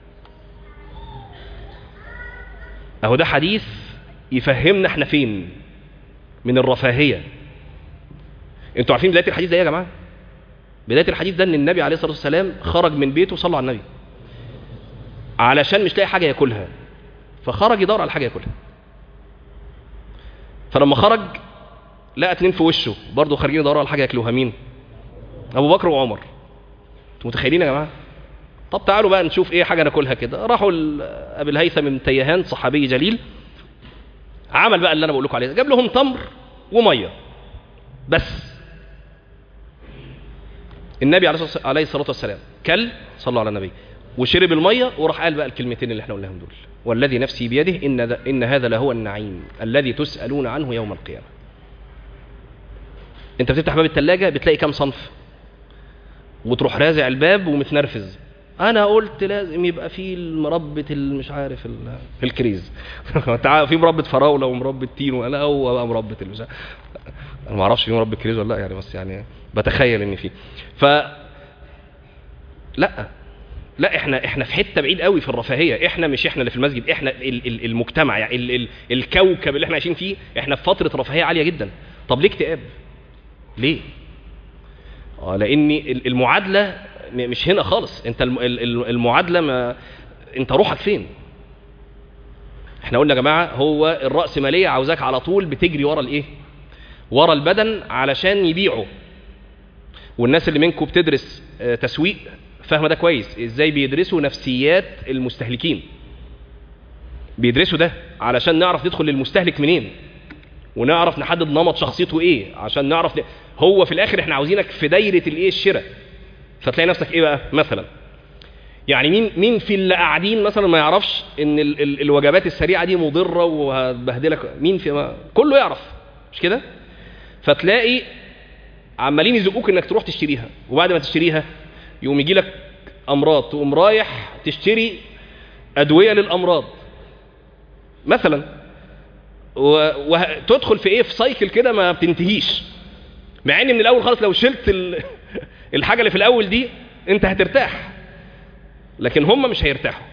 أهو ده حديث يفهمنا احنا فين من الرفاهية انتوا عارفين بداية الحديث ده ايه يا جماعة بداية الحديث ده ان النبي عليه الصلاة والسلام خرج من بيته صلى على النبي علشان مش لاقي حاجة ياكلها فخرج يدور على حاجة ياكلها فلما خرج لقى اتنين في وشه برضه خارجين يدوروا على حاجة ياكلوها مين ابو بكر وعمر انتوا متخيلين يا جماعة طب تعالوا بقى نشوف ايه حاجة ناكلها كده راحوا ابي الهيثم بن تيهان صحابي جليل عمل بقى اللي انا بقول لكم عليه جاب لهم تمر وميه بس النبي عليه الصلاه والسلام كل صلوا على النبي وشرب الميه وراح قال بقى الكلمتين اللي احنا قلناهم دول والذي نفسي بيده ان ان هذا لهو النعيم الذي تسالون عنه يوم القيامه انت بتفتح باب الثلاجه بتلاقي كام صنف وتروح رازع الباب ومتنرفز انا قلت لازم يبقى في مربة مش عارف الكريز في مربة فراوله ومربة تين ولا هو بقى مربة المش انا ما اعرفش في مربة كريز ولا لا يعني بس يعني بتخيل ان في ف لا لا احنا احنا في حته بعيد قوي في الرفاهيه احنا مش احنا اللي في المسجد احنا ال ال المجتمع يعني ال ال الكوكب اللي احنا عايشين فيه احنا في فتره رفاهيه عاليه جدا طب ليه اكتئاب ليه اه لان المعادله مش هنا خالص انت المعادله ما انت روحك فين احنا قلنا يا جماعه هو الراسماليه عاوزاك على طول بتجري ورا الايه ورا البدن علشان يبيعه والناس اللي منكم بتدرس تسويق فاهمه ده كويس ازاي بيدرسوا نفسيات المستهلكين بيدرسوا ده علشان نعرف ندخل للمستهلك منين ونعرف نحدد نمط شخصيته ايه عشان نعرف ن... هو في الاخر احنا عاوزينك في دايره الايه الشراء فتلاقي نفسك ايه بقى مثلا يعني مين مين في اللي قاعدين مثلا ما يعرفش ان ال ال الوجبات السريعه دي مضره وهتبهدلك مين في ما كله يعرف مش كده فتلاقي عمالين يزقوك انك تروح تشتريها وبعد ما تشتريها يقوم يجي لك امراض تقوم رايح تشتري ادويه للامراض مثلا وتدخل في ايه في سايكل كده ما بتنتهيش مع ان من الاول خالص لو شلت ال... الحاجه اللي في الاول دي انت هترتاح لكن هم مش هيرتاحوا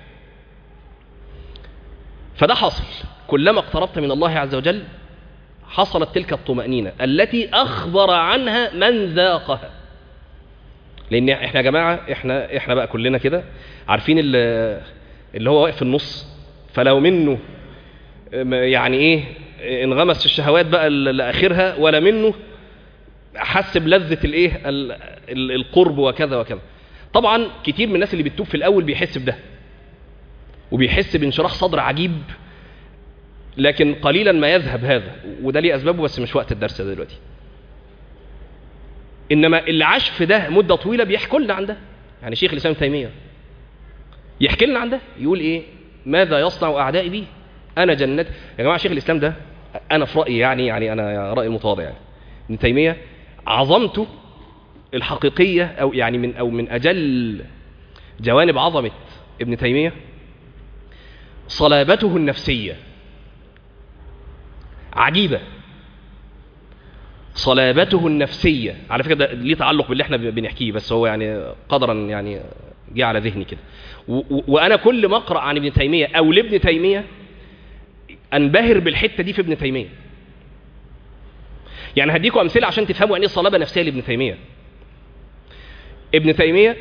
فده حصل كلما اقتربت من الله عز وجل حصلت تلك الطمأنينة التي أخبر عنها من ذاقها لأن احنا يا جماعة احنا احنا بقى كلنا كده عارفين اللي, اللي هو واقف في النص فلو منه يعني ايه انغمس في الشهوات بقى لآخرها ولا منه حس بلذة الايه القرب وكذا وكذا طبعا كتير من الناس اللي بتتوب في الاول بيحس بده وبيحس بانشراح صدر عجيب لكن قليلا ما يذهب هذا وده ليه اسبابه بس مش وقت الدرس ده دلوقتي انما اللي عاش في ده مده طويله بيحكي لنا عن ده يعني شيخ الاسلام تيميه يحكي لنا عن ده يقول ايه ماذا يصنع اعدائي بي انا جنات يا جماعه شيخ الاسلام ده انا في رايي يعني يعني انا رايي المتواضع يعني ابن تيميه عظمته الحقيقيه او يعني من او من اجل جوانب عظمه ابن تيميه صلابته النفسيه عجيبه صلابته النفسيه على فكره ده ليه تعلق باللي احنا بنحكيه بس هو يعني قدرا يعني جه على ذهني كده وانا كل ما اقرا عن ابن تيميه او لابن تيميه انبهر بالحته دي في ابن تيميه يعني هديكم امثله عشان تفهموا يعني ايه صلابه نفسيه لابن تيميه ابن تيميه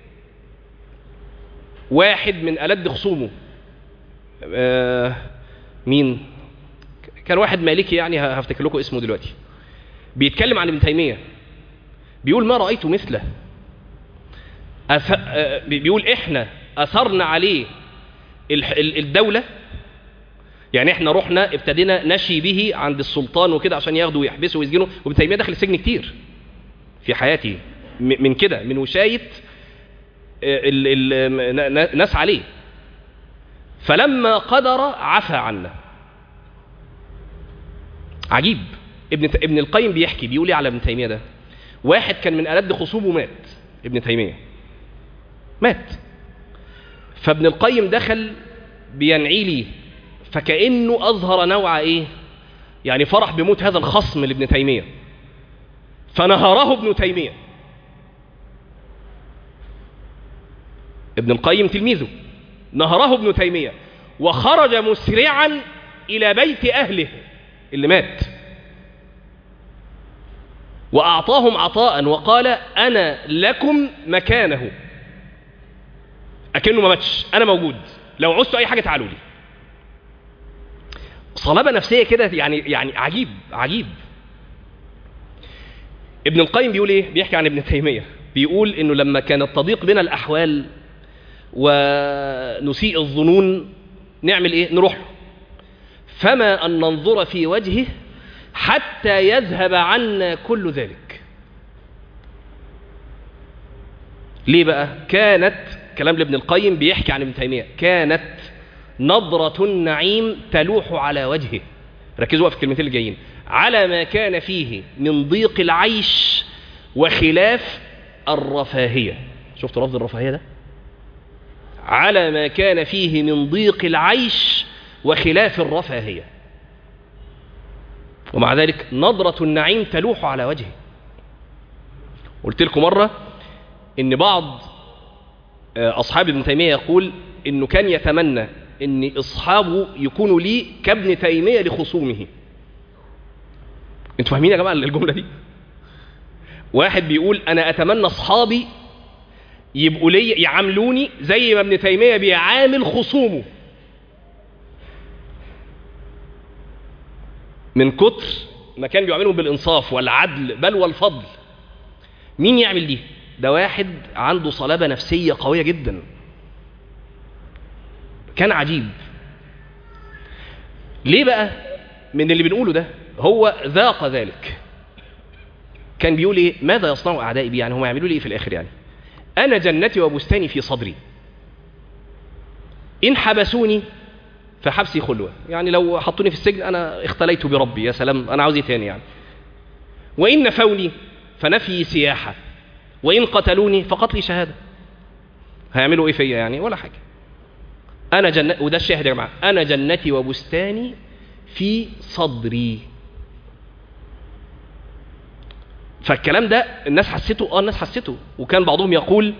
واحد من ألد خصومه آه مين كان واحد مالكي يعني هفتكر لكم اسمه دلوقتي بيتكلم عن ابن تيميه بيقول ما رايت مثله أث... آه بيقول احنا اثرنا عليه الدوله يعني احنا رحنا ابتدينا نشي به عند السلطان وكده عشان ياخده ويحبسه ويسجنه وابن تيميه دخل السجن كتير في حياته من كده من وشايه ناس عليه فلما قدر عفى عنا عجيب ابن ابن القيم بيحكي بيقول ايه على ابن تيميه ده واحد كان من ألد خصومه مات ابن تيمية مات فابن القيم دخل بينعي لي فكأنه أظهر نوع إيه يعني فرح بموت هذا الخصم لابن تيمية فنهره ابن تيمية ابن القيم تلميذه نهره ابن تيمية وخرج مسرعا إلى بيت أهله اللي مات وأعطاهم عطاء وقال أنا لكم مكانه أكنه ما ماتش أنا موجود لو عوزتوا أي حاجة تعالوا لي صلابة نفسية كده يعني يعني عجيب عجيب ابن القيم بيقول ايه بيحكي عن ابن تيمية بيقول انه لما كانت تضيق بنا الاحوال ونسيء الظنون نعمل ايه نروح له فما ان ننظر في وجهه حتى يذهب عنا كل ذلك ليه بقى كانت كلام لابن القيم بيحكي عن ابن تيمية كانت نظرة النعيم تلوح على وجهه ركزوا في الكلمتين اللي جايين على ما كان فيه من ضيق العيش وخلاف الرفاهية شفتوا لفظ الرفاهية ده على ما كان فيه من ضيق العيش وخلاف الرفاهية ومع ذلك نظرة النعيم تلوح على وجهه قلت لكم مرة ان بعض أصحاب ابن تيمية يقول انه كان يتمنى ان اصحابه يكونوا لي كابن تيمية لخصومه انتوا فاهمين يا جماعة الجملة دي واحد بيقول انا اتمنى اصحابي يبقوا لي يعاملوني زي ما ابن تيمية بيعامل خصومه من كتر ما كان بيعاملهم بالانصاف والعدل بل والفضل مين يعمل دي ده واحد عنده صلابة نفسية قوية جدا كان عجيب ليه بقى من اللي بنقوله ده هو ذاق ذلك كان بيقول ايه ماذا يصنع اعدائي بي يعني هم يعملوا لي ايه في الاخر يعني انا جنتي وبستاني في صدري ان حبسوني فحبسي خلوه يعني لو حطوني في السجن انا اختليت بربي يا سلام انا عاوز ايه تاني يعني وان نفوني فنفي سياحه وان قتلوني فقتلي شهاده هيعملوا ايه فيا يعني ولا حاجه أنا جنة وده الشاهد يا جماعة أنا جنتي وبستاني في صدري فالكلام ده الناس حسيته اه الناس حسيته وكان بعضهم يقول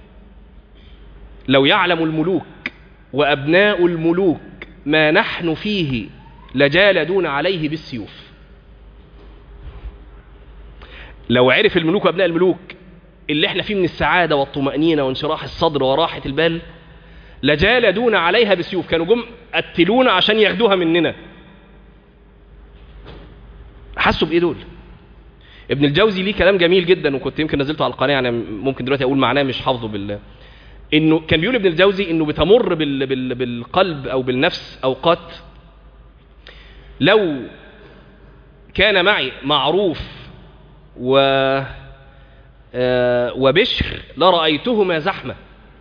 لو يعلم الملوك وأبناء الملوك ما نحن فيه لجالدون عليه بالسيوف لو عرف الملوك وأبناء الملوك اللي احنا فيه من السعادة والطمأنينة وانشراح الصدر وراحة البال لجالدون عليها بالسيوف كانوا جم قتلونا عشان ياخدوها مننا حسوا بايه دول ابن الجوزي ليه كلام جميل جدا وكنت يمكن نزلته على القناه يعني ممكن دلوقتي اقول معناه مش حافظه بال انه كان بيقول ابن الجوزي انه بتمر بال... بال... بالقلب او بالنفس اوقات لو كان معي معروف و آه وبشر لرأيتهما زحمه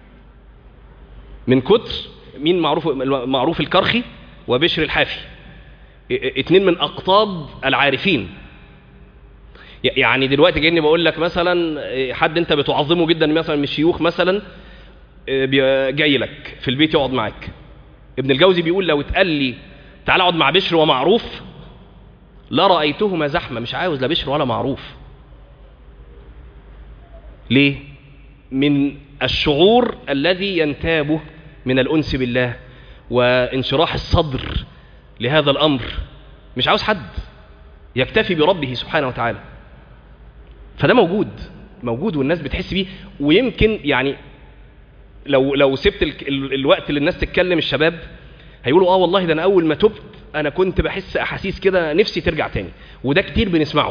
من كتر مين معروف معروف الكرخي وبشر الحافي اتنين من اقطاب العارفين يعني دلوقتي جايني بقول لك مثلا حد انت بتعظمه جدا مثلا من الشيوخ مثلا جاي لك في البيت يقعد معاك ابن الجوزي بيقول لو اتقال لي تعال اقعد مع بشر ومعروف لا رأيتهما زحمة مش عاوز لا بشر ولا معروف ليه من الشعور الذي ينتابه من الأنس بالله وانشراح الصدر لهذا الأمر مش عاوز حد يكتفي بربه سبحانه وتعالى فده موجود موجود والناس بتحس بيه ويمكن يعني لو لو سبت ال ال الوقت اللي الناس تتكلم الشباب هيقولوا اه والله ده انا اول ما تبت انا كنت بحس احاسيس كده نفسي ترجع تاني وده كتير بنسمعه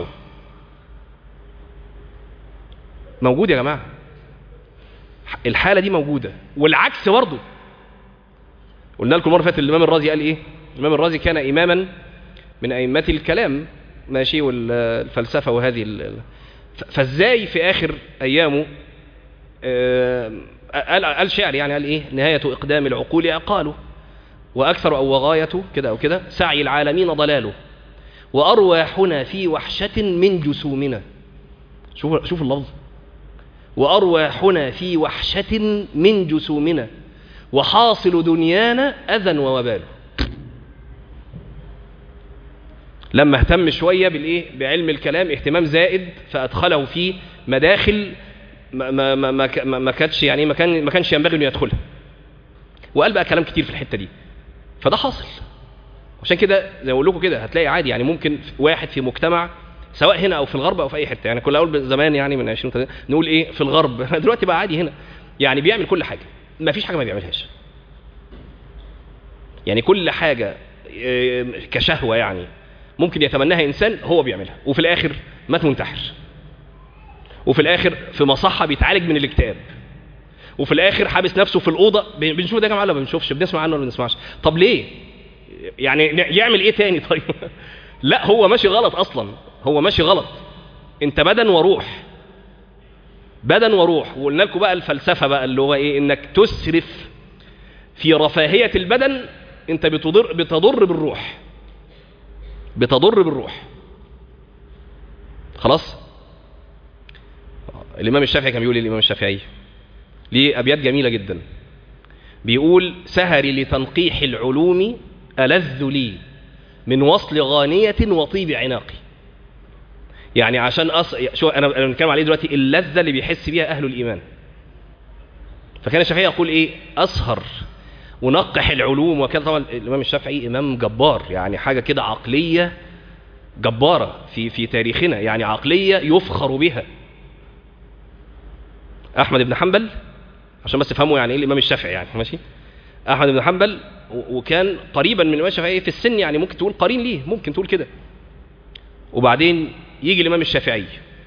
موجود يا جماعه الحاله دي موجوده والعكس برضه قلنا لكم مره فاتت الامام الرازي قال ايه الامام الرازي كان اماما من ائمه الكلام ماشي والفلسفه وهذه ال... فازاي في اخر ايامه قال قال شعر يعني قال ايه نهايه اقدام العقول عقاله واكثر او وغايه كده او كده سعي العالمين ضلاله وارواحنا في وحشه من جسومنا شوف شوف اللفظ وأرواحنا في وحشة من جسومنا وحاصل دنيانا أذى ووبال لما اهتم شوية بالإيه؟ بعلم الكلام اهتمام زائد فأدخله في مداخل ما ما ما ما, ما كانتش يعني ما كان ما كانش ينبغي انه يدخلها وقال بقى كلام كتير في الحتة دي فده حاصل عشان كده زي ما بقول لكم كده هتلاقي عادي يعني ممكن واحد في مجتمع سواء هنا او في الغرب او في اي حته يعني كنا اقول زمان يعني من 20 30 نقول ايه في الغرب دلوقتي بقى عادي هنا يعني بيعمل كل حاجه ما فيش حاجه ما بيعملهاش يعني كل حاجه آه، كشهوه يعني ممكن يتمناها انسان هو بيعملها وفي الاخر مات منتحر وفي الاخر في مصحه بيتعالج من الاكتئاب وفي الاخر حابس نفسه في الاوضه بن- بنشوف ده يا جماعه ولا ما بنشوفش بنسمع عنه ولا ما بنسمعش طب ليه يعني يعمل ايه تاني طيب لا هو ماشي غلط اصلا هو ماشي غلط انت بدن وروح بدن وروح وقلنا لكم بقى الفلسفه بقى اللي هو ايه انك تسرف في رفاهيه البدن انت بتضر بتضر بالروح بتضر بالروح خلاص الامام الشافعي كان بيقول ايه الامام الشافعي ليه ابيات جميله جدا بيقول سهري لتنقيح العلوم ألذ لي من وصل غانية وطيب عناقي يعني عشان أص... شو أنا أنا بنتكلم عليه دلوقتي اللذة اللي بيحس بيها أهل الإيمان فكان الشافعي يقول إيه أسهر ونقح العلوم وكذا طبعا الإمام الشافعي إمام جبار يعني حاجة كده عقلية جبارة في في تاريخنا يعني عقلية يفخر بها أحمد بن حنبل عشان بس تفهموا يعني ايه الامام الشافعي يعني ماشي احمد بن حنبل و- وكان قريبا من الامام الشافعي في السن يعني ممكن تقول قرين ليه ممكن تقول كده وبعدين يجي الامام الشافعي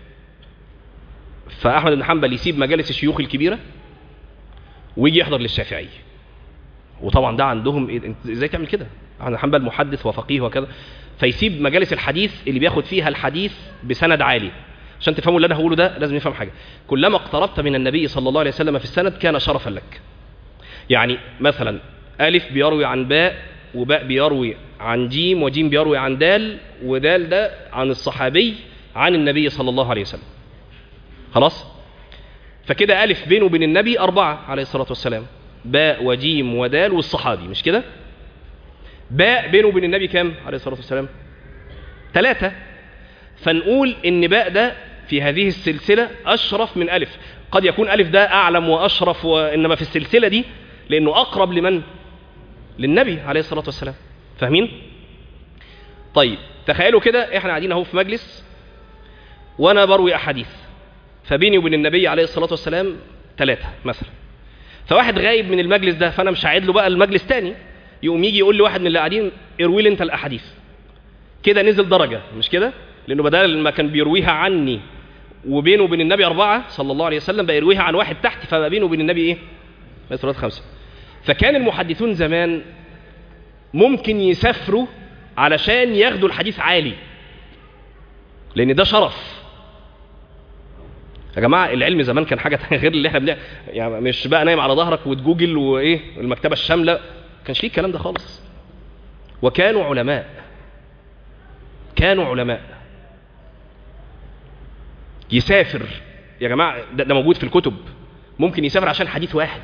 فاحمد بن حنبل يسيب مجالس الشيوخ الكبيره ويجي يحضر للشافعي وطبعا ده عندهم إيه انت ازاي تعمل كده احمد بن حنبل محدث وفقيه وكذا فيسيب مجالس الحديث اللي بياخد فيها الحديث بسند عالي عشان تفهموا اللي انا هقوله ده لازم نفهم حاجه كلما اقتربت من النبي صلى الله عليه وسلم في السند كان شرفا لك يعني مثلا ألف بيروي عن باء وباء بيروي عن جيم وجيم بيروي عن دال ودال ده عن الصحابي عن النبي صلى الله عليه وسلم خلاص فكده ألف بينه وبين النبي أربعة عليه الصلاة والسلام باء وجيم ودال والصحابي مش كده باء بينه وبين النبي كام عليه الصلاة والسلام ثلاثة فنقول ان باء ده في هذه السلسلة أشرف من ألف قد يكون ألف ده أعلم وأشرف وإنما في السلسلة دي لأنه أقرب لمن؟ للنبي عليه الصلاة والسلام فاهمين؟ طيب تخيلوا كده احنا قاعدين اهو في مجلس وانا بروي احاديث فبيني وبين النبي عليه الصلاة والسلام ثلاثة مثلا فواحد غايب من المجلس ده فانا مش هعيد له بقى المجلس تاني يقوم يجي يقول لواحد من اللي قاعدين اروي لي انت الاحاديث كده نزل درجة مش كده لانه بدل ما كان بيرويها عني وبينه وبين النبي أربعة صلى الله عليه وسلم بقى يرويها عن واحد تحت فبقى بينه وبين النبي إيه؟ عليه الصلاة خمسة فكان المحدثون زمان ممكن يسافروا علشان ياخدوا الحديث عالي لأن ده شرف يا جماعة العلم زمان كان حاجة تانية غير اللي احنا بنعمل يعني مش بقى نايم على ظهرك وتجوجل وإيه المكتبة الشاملة ما كانش فيه الكلام ده خالص وكانوا علماء كانوا علماء يسافر يا جماعة ده, ده موجود في الكتب ممكن يسافر عشان حديث واحد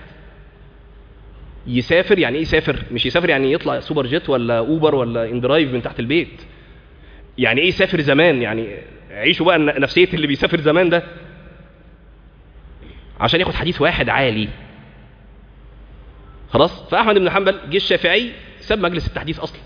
يسافر يعني ايه يسافر مش يسافر يعني يطلع سوبر جيت ولا اوبر ولا اندرايف من تحت البيت يعني ايه يسافر زمان يعني عيشوا بقى نفسية اللي بيسافر زمان ده عشان ياخد حديث واحد عالي خلاص فاحمد بن حنبل جه الشافعي ساب مجلس التحديث اصلا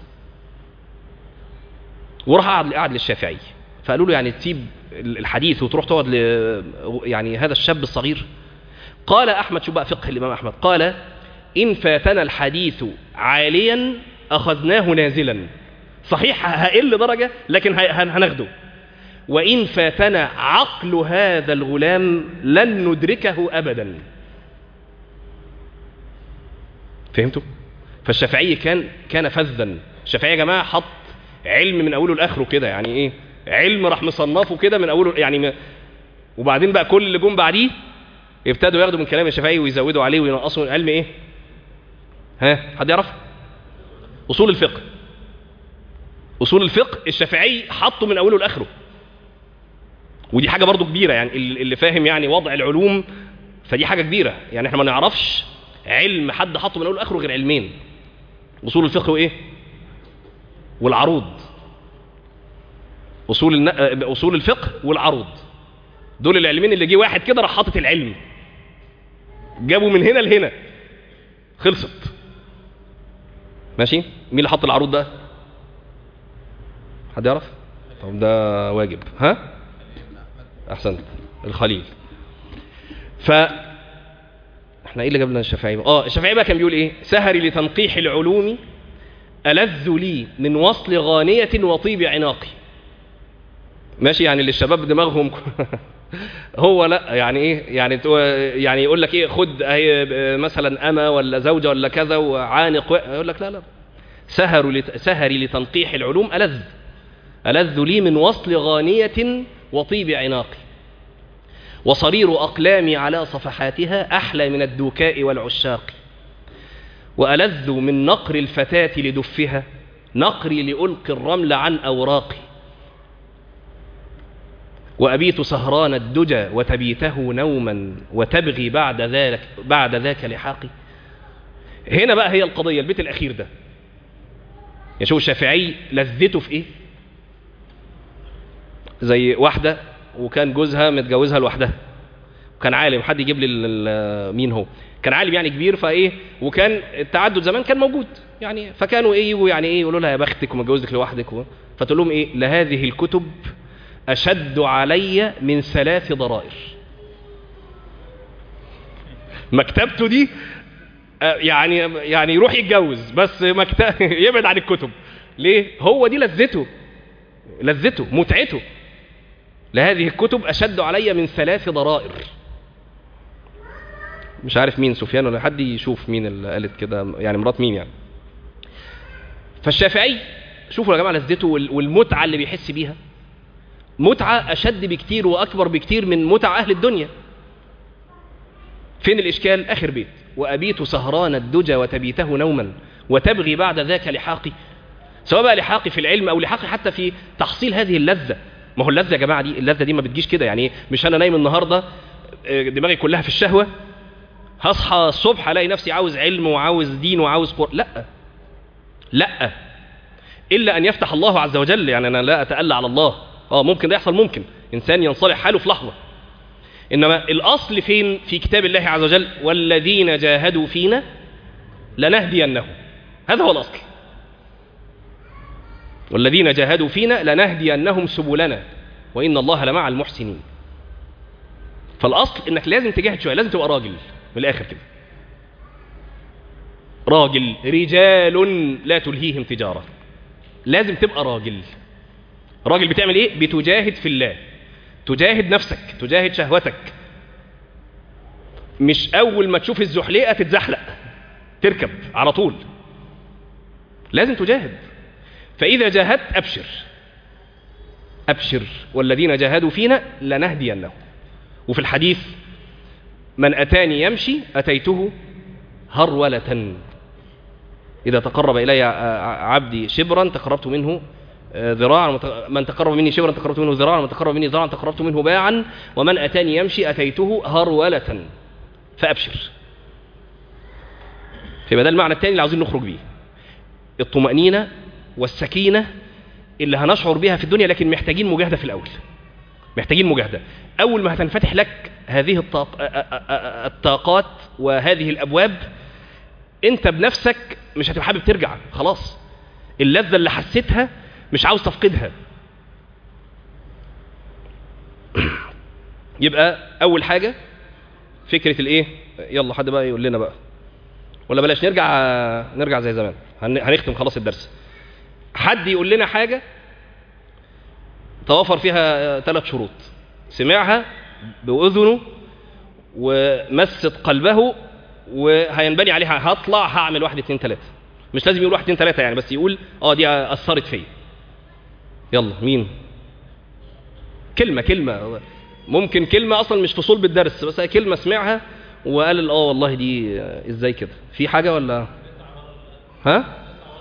وراح قعد قعد للشافعي فقالوا له يعني تسيب الحديث وتروح تقعد ل يعني هذا الشاب الصغير قال احمد شو بقى فقه الامام احمد قال ان فاتنا الحديث عاليا اخذناه نازلا صحيح هقل درجه لكن هناخده وان فاتنا عقل هذا الغلام لن ندركه ابدا فهمتوا فالشافعي كان كان فذا الشافعي يا جماعه حط علم من اوله لاخره كده يعني ايه علم راح مصنفه كده من اوله يعني م... وبعدين بقى كل اللي جم بعديه ابتدوا ياخدوا من كلام الشافعي ويزودوا عليه وينقصوا من علم ايه ها حد يعرف اصول الفقه اصول الفقه الشافعي حطه من اوله لاخره ودي حاجه برضو كبيره يعني اللي فاهم يعني وضع العلوم فدي حاجه كبيره يعني احنا ما نعرفش علم حد حطه من اول لاخره غير علمين اصول الفقه وايه والعروض اصول الن... اصول الفقه والعروض دول العلمين اللي جه واحد كده راح حاطط العلم جابوا من هنا لهنا خلصت ماشي مين اللي حط العروض ده حد يعرف طب ده واجب ها احسنت الخليل ف احنا ايه اللي جابنا الشافعي اه الشافعي بقى كان بيقول ايه سهري لتنقيح العلوم ألذ لي من وصل غانية وطيب عناقي ماشي يعني اللي الشباب دماغهم هو لا يعني ايه يعني يعني يقول لك ايه خد اهي مثلا اما ولا زوجه ولا كذا وعانق يقول لك لا لا سهر لت... سهري لتنقيح العلوم ألذ ألذ لي من وصل غانية وطيب عناقي وصرير أقلامي على صفحاتها أحلى من الدوكاء والعشاق وألذ من نقر الفتاة لدفها نقري لألقي الرمل عن أوراقي وأبيت سهران الدجى وتبيته نوما وتبغي بعد ذلك بعد ذاك لحاقي هنا بقى هي القضية البيت الأخير ده يا شوف الشافعي لذته في إيه زي واحدة وكان جوزها متجوزها لوحدها وكان عالم حد يجيب لي مين هو كان عالم يعني كبير فايه وكان التعدد زمان كان موجود يعني فكانوا ايه يجوا يعني ايه يقولوا لها يا بختك ومتجوزك لوحدك و... فتقول لهم ايه لهذه الكتب اشد علي من ثلاث ضرائر مكتبته دي يعني يعني يروح يتجوز بس مكتب يبعد عن الكتب ليه هو دي لذته لذته متعته لهذه الكتب أشد علي من ثلاث ضرائر مش عارف مين سفيان ولا حد يشوف مين اللي قالت كده يعني مرات مين يعني فالشافعي شوفوا يا جماعة لذته والمتعة اللي بيحس بيها متعة أشد بكتير وأكبر بكتير من متع أهل الدنيا فين الإشكال آخر بيت وأبيت سهران الدجى وتبيته نوما وتبغي بعد ذاك لحاقي سواء بقى لحاقي في العلم أو لحاقي حتى في تحصيل هذه اللذة ما هو اللذة يا جماعة دي اللذة دي ما بتجيش كده يعني مش أنا نايم النهاردة دماغي كلها في الشهوة هصحى الصبح ألاقي نفسي عاوز علم وعاوز دين وعاوز قرآن لا لا إلا أن يفتح الله عز وجل يعني أنا لا أتألى على الله اه ممكن ده يحصل ممكن إنسان ينصلح حاله في لحظة إنما الأصل فين في كتاب الله عز وجل والذين جاهدوا فينا لنهدينهم هذا هو الأصل والذين جاهدوا فينا لنهدينهم سبلنا وإن الله لمع المحسنين فالأصل إنك لازم تجاهد شوية لازم تبقى راجل من الآخر كده راجل رجال لا تلهيهم تجارة لازم تبقى راجل راجل بتعمل ايه بتجاهد في الله تجاهد نفسك تجاهد شهوتك مش اول ما تشوف الزحليقه تتزحلق تركب على طول لازم تجاهد فاذا جاهدت ابشر ابشر والذين جاهدوا فينا لنهدينهم وفي الحديث من اتاني يمشي اتيته هروله اذا تقرب الي عبدي شبرا تقربت منه ذراعا من تقرب مني شبرا تقربت منه ذراعا ومن تقرب مني ذراعا تقربت منه باعا ومن أتاني يمشي أتيته هرولة فأبشر فيبقى ده المعنى الثاني اللي عاوزين نخرج بيه الطمأنينة والسكينة اللي هنشعر بها في الدنيا لكن محتاجين مجاهدة في الأول محتاجين مجاهدة أول ما هتنفتح لك هذه الطاق... الطاقات وهذه الأبواب أنت بنفسك مش هتبقى حابب ترجع خلاص اللذة اللي حسيتها مش عاوز تفقدها يبقى اول حاجه فكره الايه يلا حد بقى يقول لنا بقى ولا بلاش نرجع نرجع زي زمان هنختم خلاص الدرس حد يقول لنا حاجه توفر فيها ثلاث شروط سمعها باذنه ومست قلبه وهينبني عليها هطلع هعمل واحد اتنين تلاته مش لازم يقول واحد اتنين تلاته يعني بس يقول اه دي اثرت فيا يلا مين كلمة كلمة ممكن كلمة أصلا مش في صلب الدرس بس كلمة سمعها وقال اه والله دي ازاي كده في حاجة ولا ها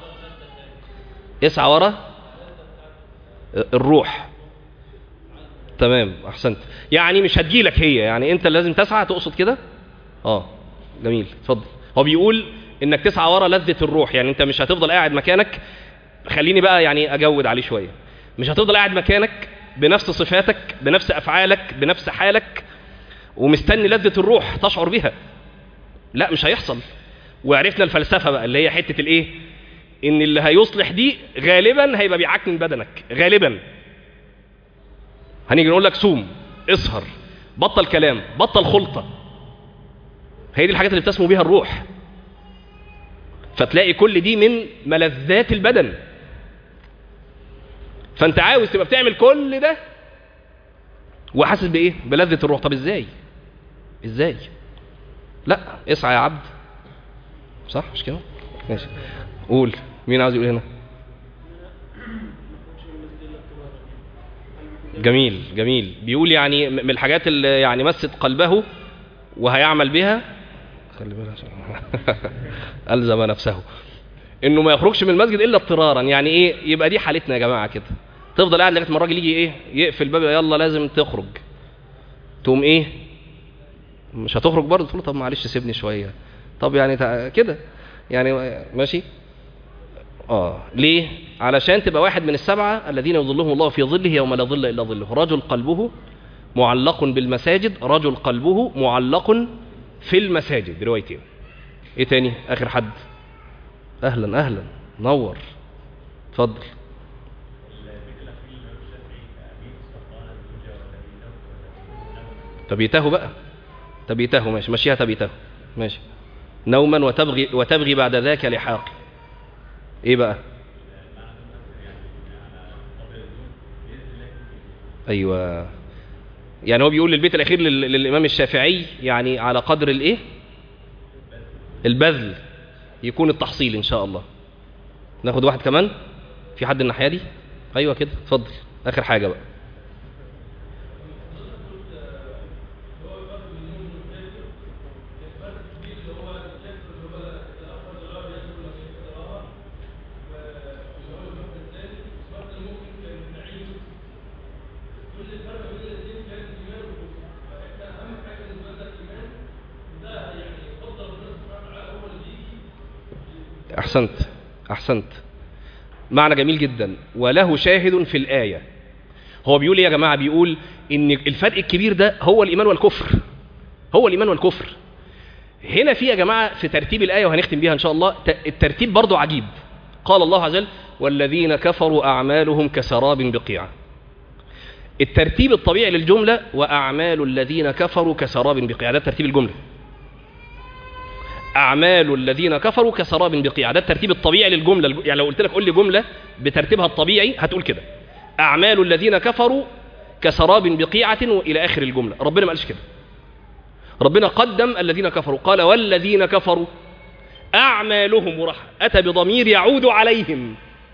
اسعى ورا الروح تمام احسنت يعني مش هتجيلك هي يعني انت لازم تسعى تقصد كده اه جميل اتفضل هو بيقول انك تسعى ورا لذة الروح يعني انت مش هتفضل قاعد مكانك خليني بقى يعني اجود عليه شوية مش هتفضل قاعد مكانك بنفس صفاتك بنفس افعالك بنفس حالك ومستني لذة الروح تشعر بها لا مش هيحصل وعرفنا الفلسفة بقى اللي هي حتة الايه ان اللي هيصلح دي غالبا هيبقى بيعكنن بدنك غالبا هنيجي نقول لك صوم اسهر بطل كلام بطل خلطة هي دي الحاجات اللي بتسمو بيها الروح فتلاقي كل دي من ملذات البدن فانت عاوز تبقى بتعمل كل ده وحاسس بايه بلذة الروح طب ازاي ازاي لا اسعى يا عبد صح مش كده ماشي قول مين عاوز يقول هنا جميل جميل بيقول يعني من الحاجات اللي يعني مست قلبه وهيعمل بها خلي بالك عشان ألزم نفسه انه ما يخرجش من المسجد الا اضطرارا يعني ايه يبقى دي حالتنا يا جماعه كده تفضل قاعد لغايه ما الراجل يجي ايه يقفل الباب يلا لازم تخرج تقوم ايه مش هتخرج برضه تقول له طب معلش سيبني شويه طب يعني تع... كده يعني ماشي اه ليه علشان تبقى واحد من السبعه الذين يظلهم الله في ظله يوم لا ظل الا ظله رجل قلبه معلق بالمساجد رجل قلبه معلق في المساجد روايتين ايه تاني اخر حد اهلا اهلا نور اتفضل تبيته بقى تبيته ماشي مشيها تبيته ماشي نوما وتبغي وتبغي بعد ذاك لحاق ايه بقى ايوه يعني هو بيقول للبيت الاخير لل... للامام الشافعي يعني على قدر الايه البذل يكون التحصيل ان شاء الله ناخد واحد كمان في حد الناحيه دي ايوه كده اتفضل اخر حاجه بقى أحسنت أحسنت معنى جميل جدا وله شاهد في الآية هو بيقول إيه يا جماعة بيقول إن الفرق الكبير ده هو الإيمان والكفر هو الإيمان والكفر هنا في يا جماعة في ترتيب الآية وهنختم بيها إن شاء الله الترتيب برضو عجيب قال الله عز وجل والذين كفروا أعمالهم كسراب بقيعة الترتيب الطبيعي للجملة وأعمال الذين كفروا كسراب بقيعة ده ترتيب الجملة أعمال الذين كفروا كسراب بقيعة ده الترتيب الطبيعي للجملة يعني لو قلت لك قول لي جملة بترتيبها الطبيعي هتقول كده أعمال الذين كفروا كسراب بقيعة وإلى آخر الجملة ربنا ما قالش كده ربنا قدم الذين كفروا قال والذين كفروا أعمالهم وراح أتى بضمير يعود عليهم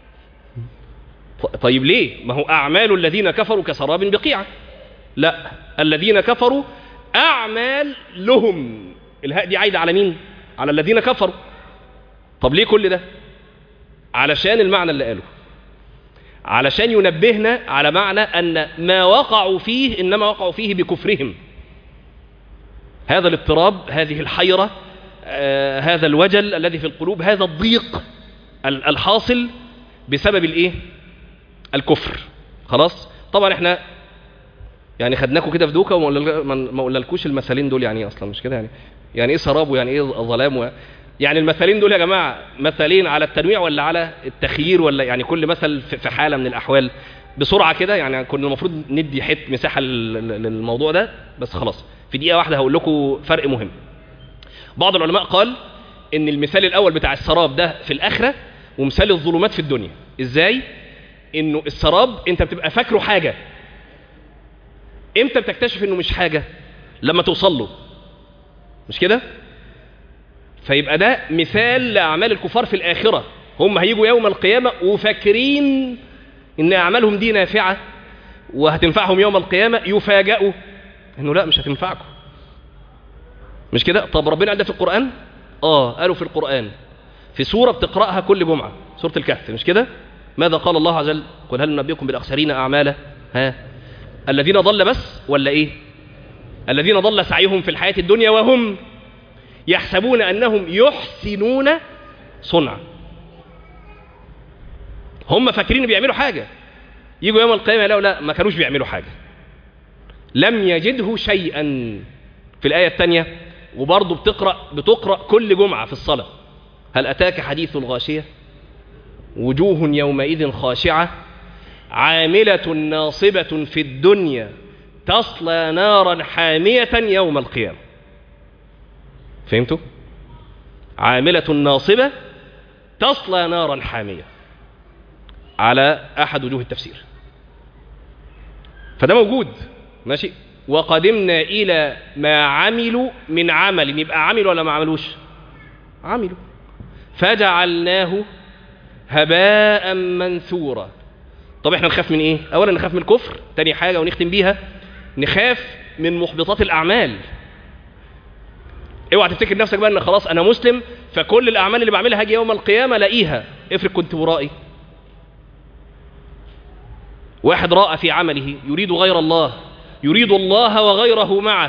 طيب ليه ما هو أعمال الذين كفروا كسراب بقيعة لا الذين كفروا أعمال لهم الهاء دي عايدة على مين على الذين كفروا طب ليه كل ده علشان المعنى اللي قاله علشان ينبهنا على معنى أن ما وقعوا فيه إنما وقعوا فيه بكفرهم هذا الاضطراب هذه الحيرة آه هذا الوجل الذي في القلوب هذا الضيق الحاصل بسبب الايه الكفر خلاص طبعا احنا يعني خدناكم كده في دوكا وما قلنالكوش المثالين دول يعني ايه اصلا مش كده يعني يعني ايه سراب ويعني ايه ظلام و... يعني المثالين دول يا جماعه مثالين على التنويع ولا على التخيير ولا يعني كل مثل في حاله من الاحوال بسرعه كده يعني كنا المفروض ندي حت مساحه للموضوع ده بس خلاص في دقيقه واحده هقول لكم فرق مهم بعض العلماء قال ان المثال الاول بتاع السراب ده في الاخره ومثال الظلمات في الدنيا ازاي انه السراب انت بتبقى فاكره حاجه امتى بتكتشف انه مش حاجه لما توصل له مش كده فيبقى ده مثال لاعمال الكفار في الاخره هم هيجوا يوم القيامه وفاكرين ان اعمالهم دي نافعه وهتنفعهم يوم القيامه يفاجئوا انه لا مش هتنفعكم مش كده طب ربنا قال ده في القران اه قالوا في القران في سوره بتقراها كل جمعه سوره الكهف مش كده ماذا قال الله عز وجل قل هل ننبئكم بالاخسرين اعمالا ها الذين ضل بس ولا ايه الذين ضل سعيهم في الحياة الدنيا وهم يحسبون أنهم يحسنون صنعا هم فاكرين بيعملوا حاجة يجوا يوم القيامة يلاقوا لا ما كانوش بيعملوا حاجة لم يجده شيئا في الآية الثانية وبرضه بتقرأ بتقرأ كل جمعة في الصلاة هل أتاك حديث الغاشية وجوه يومئذ خاشعة عاملة ناصبة في الدنيا تصلى نارا حامية يوم القيامة فهمتوا؟ عاملة ناصبة تصلى نارا حامية على أحد وجوه التفسير فده موجود ماشي وقدمنا إلى ما عملوا من عمل يبقى عملوا ولا ما عملوش عملوا فجعلناه هباء منثورا طب احنا نخاف من ايه اولا نخاف من الكفر تاني حاجة ونختم بيها نخاف من محبطات الاعمال اوعى تفتكر نفسك بقى ان خلاص انا مسلم فكل الاعمال اللي بعملها هاجي يوم القيامة الاقيها افرض كنت مرائي واحد راى في عمله يريد غير الله يريد الله وغيره معه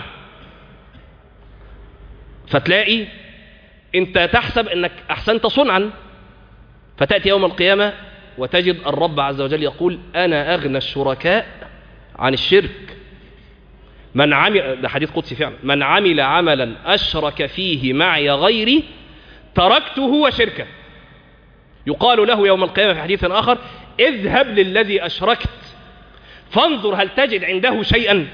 فتلاقي انت تحسب انك احسنت صنعا فتاتي يوم القيامه وتجد الرب عز وجل يقول انا اغنى الشركاء عن الشرك من عمل ده حديث قدسي فعلا من عمل عملا اشرك فيه معي غيري تركته وشركه يقال له يوم القيامه في حديث اخر اذهب للذي اشركت فانظر هل تجد عنده شيئا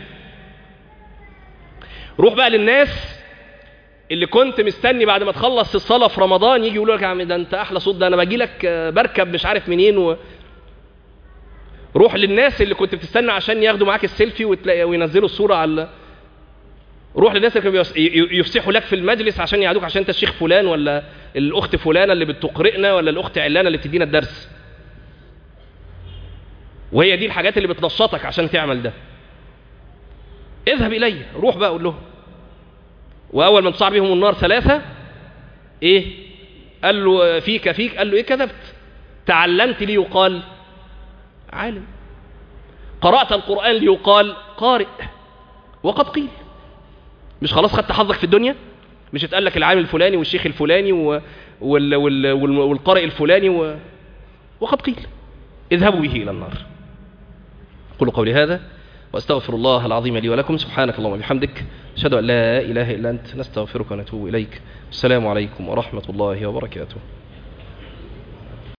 روح بقى للناس اللي كنت مستني بعد ما تخلص الصلاه في رمضان يجي يقولوا لك يا عم ده انت احلى صوت ده انا باجي لك بركب مش عارف منين و... روح للناس اللي كنت بتستنى عشان ياخدوا معاك السيلفي وتلاقي وينزلوا الصوره على ال... روح للناس اللي كانوا يفسحوا لك في المجلس عشان يقعدوك عشان انت الشيخ فلان ولا الاخت فلانه اللي بتقرئنا ولا الاخت علانه اللي بتدينا الدرس وهي دي الحاجات اللي بتنشطك عشان تعمل ده اذهب الي روح بقى قول لهم واول ما تصعر بهم النار ثلاثه ايه قال له فيك فيك قال له ايه كذبت تعلمت ليقال عالم قرات القران ليقال قارئ وقد قيل مش خلاص خدت حظك في الدنيا مش اتقال لك العالم الفلاني والشيخ الفلاني و... وال... وال... وال... والقارئ الفلاني و... وقد قيل اذهبوا به الى النار أقول قولي هذا وأستغفر الله العظيم لي ولكم سبحانك اللهم وبحمدك أشهد أن لا إله إلا أنت نستغفرك ونتوب إليك السلام عليكم ورحمة الله وبركاته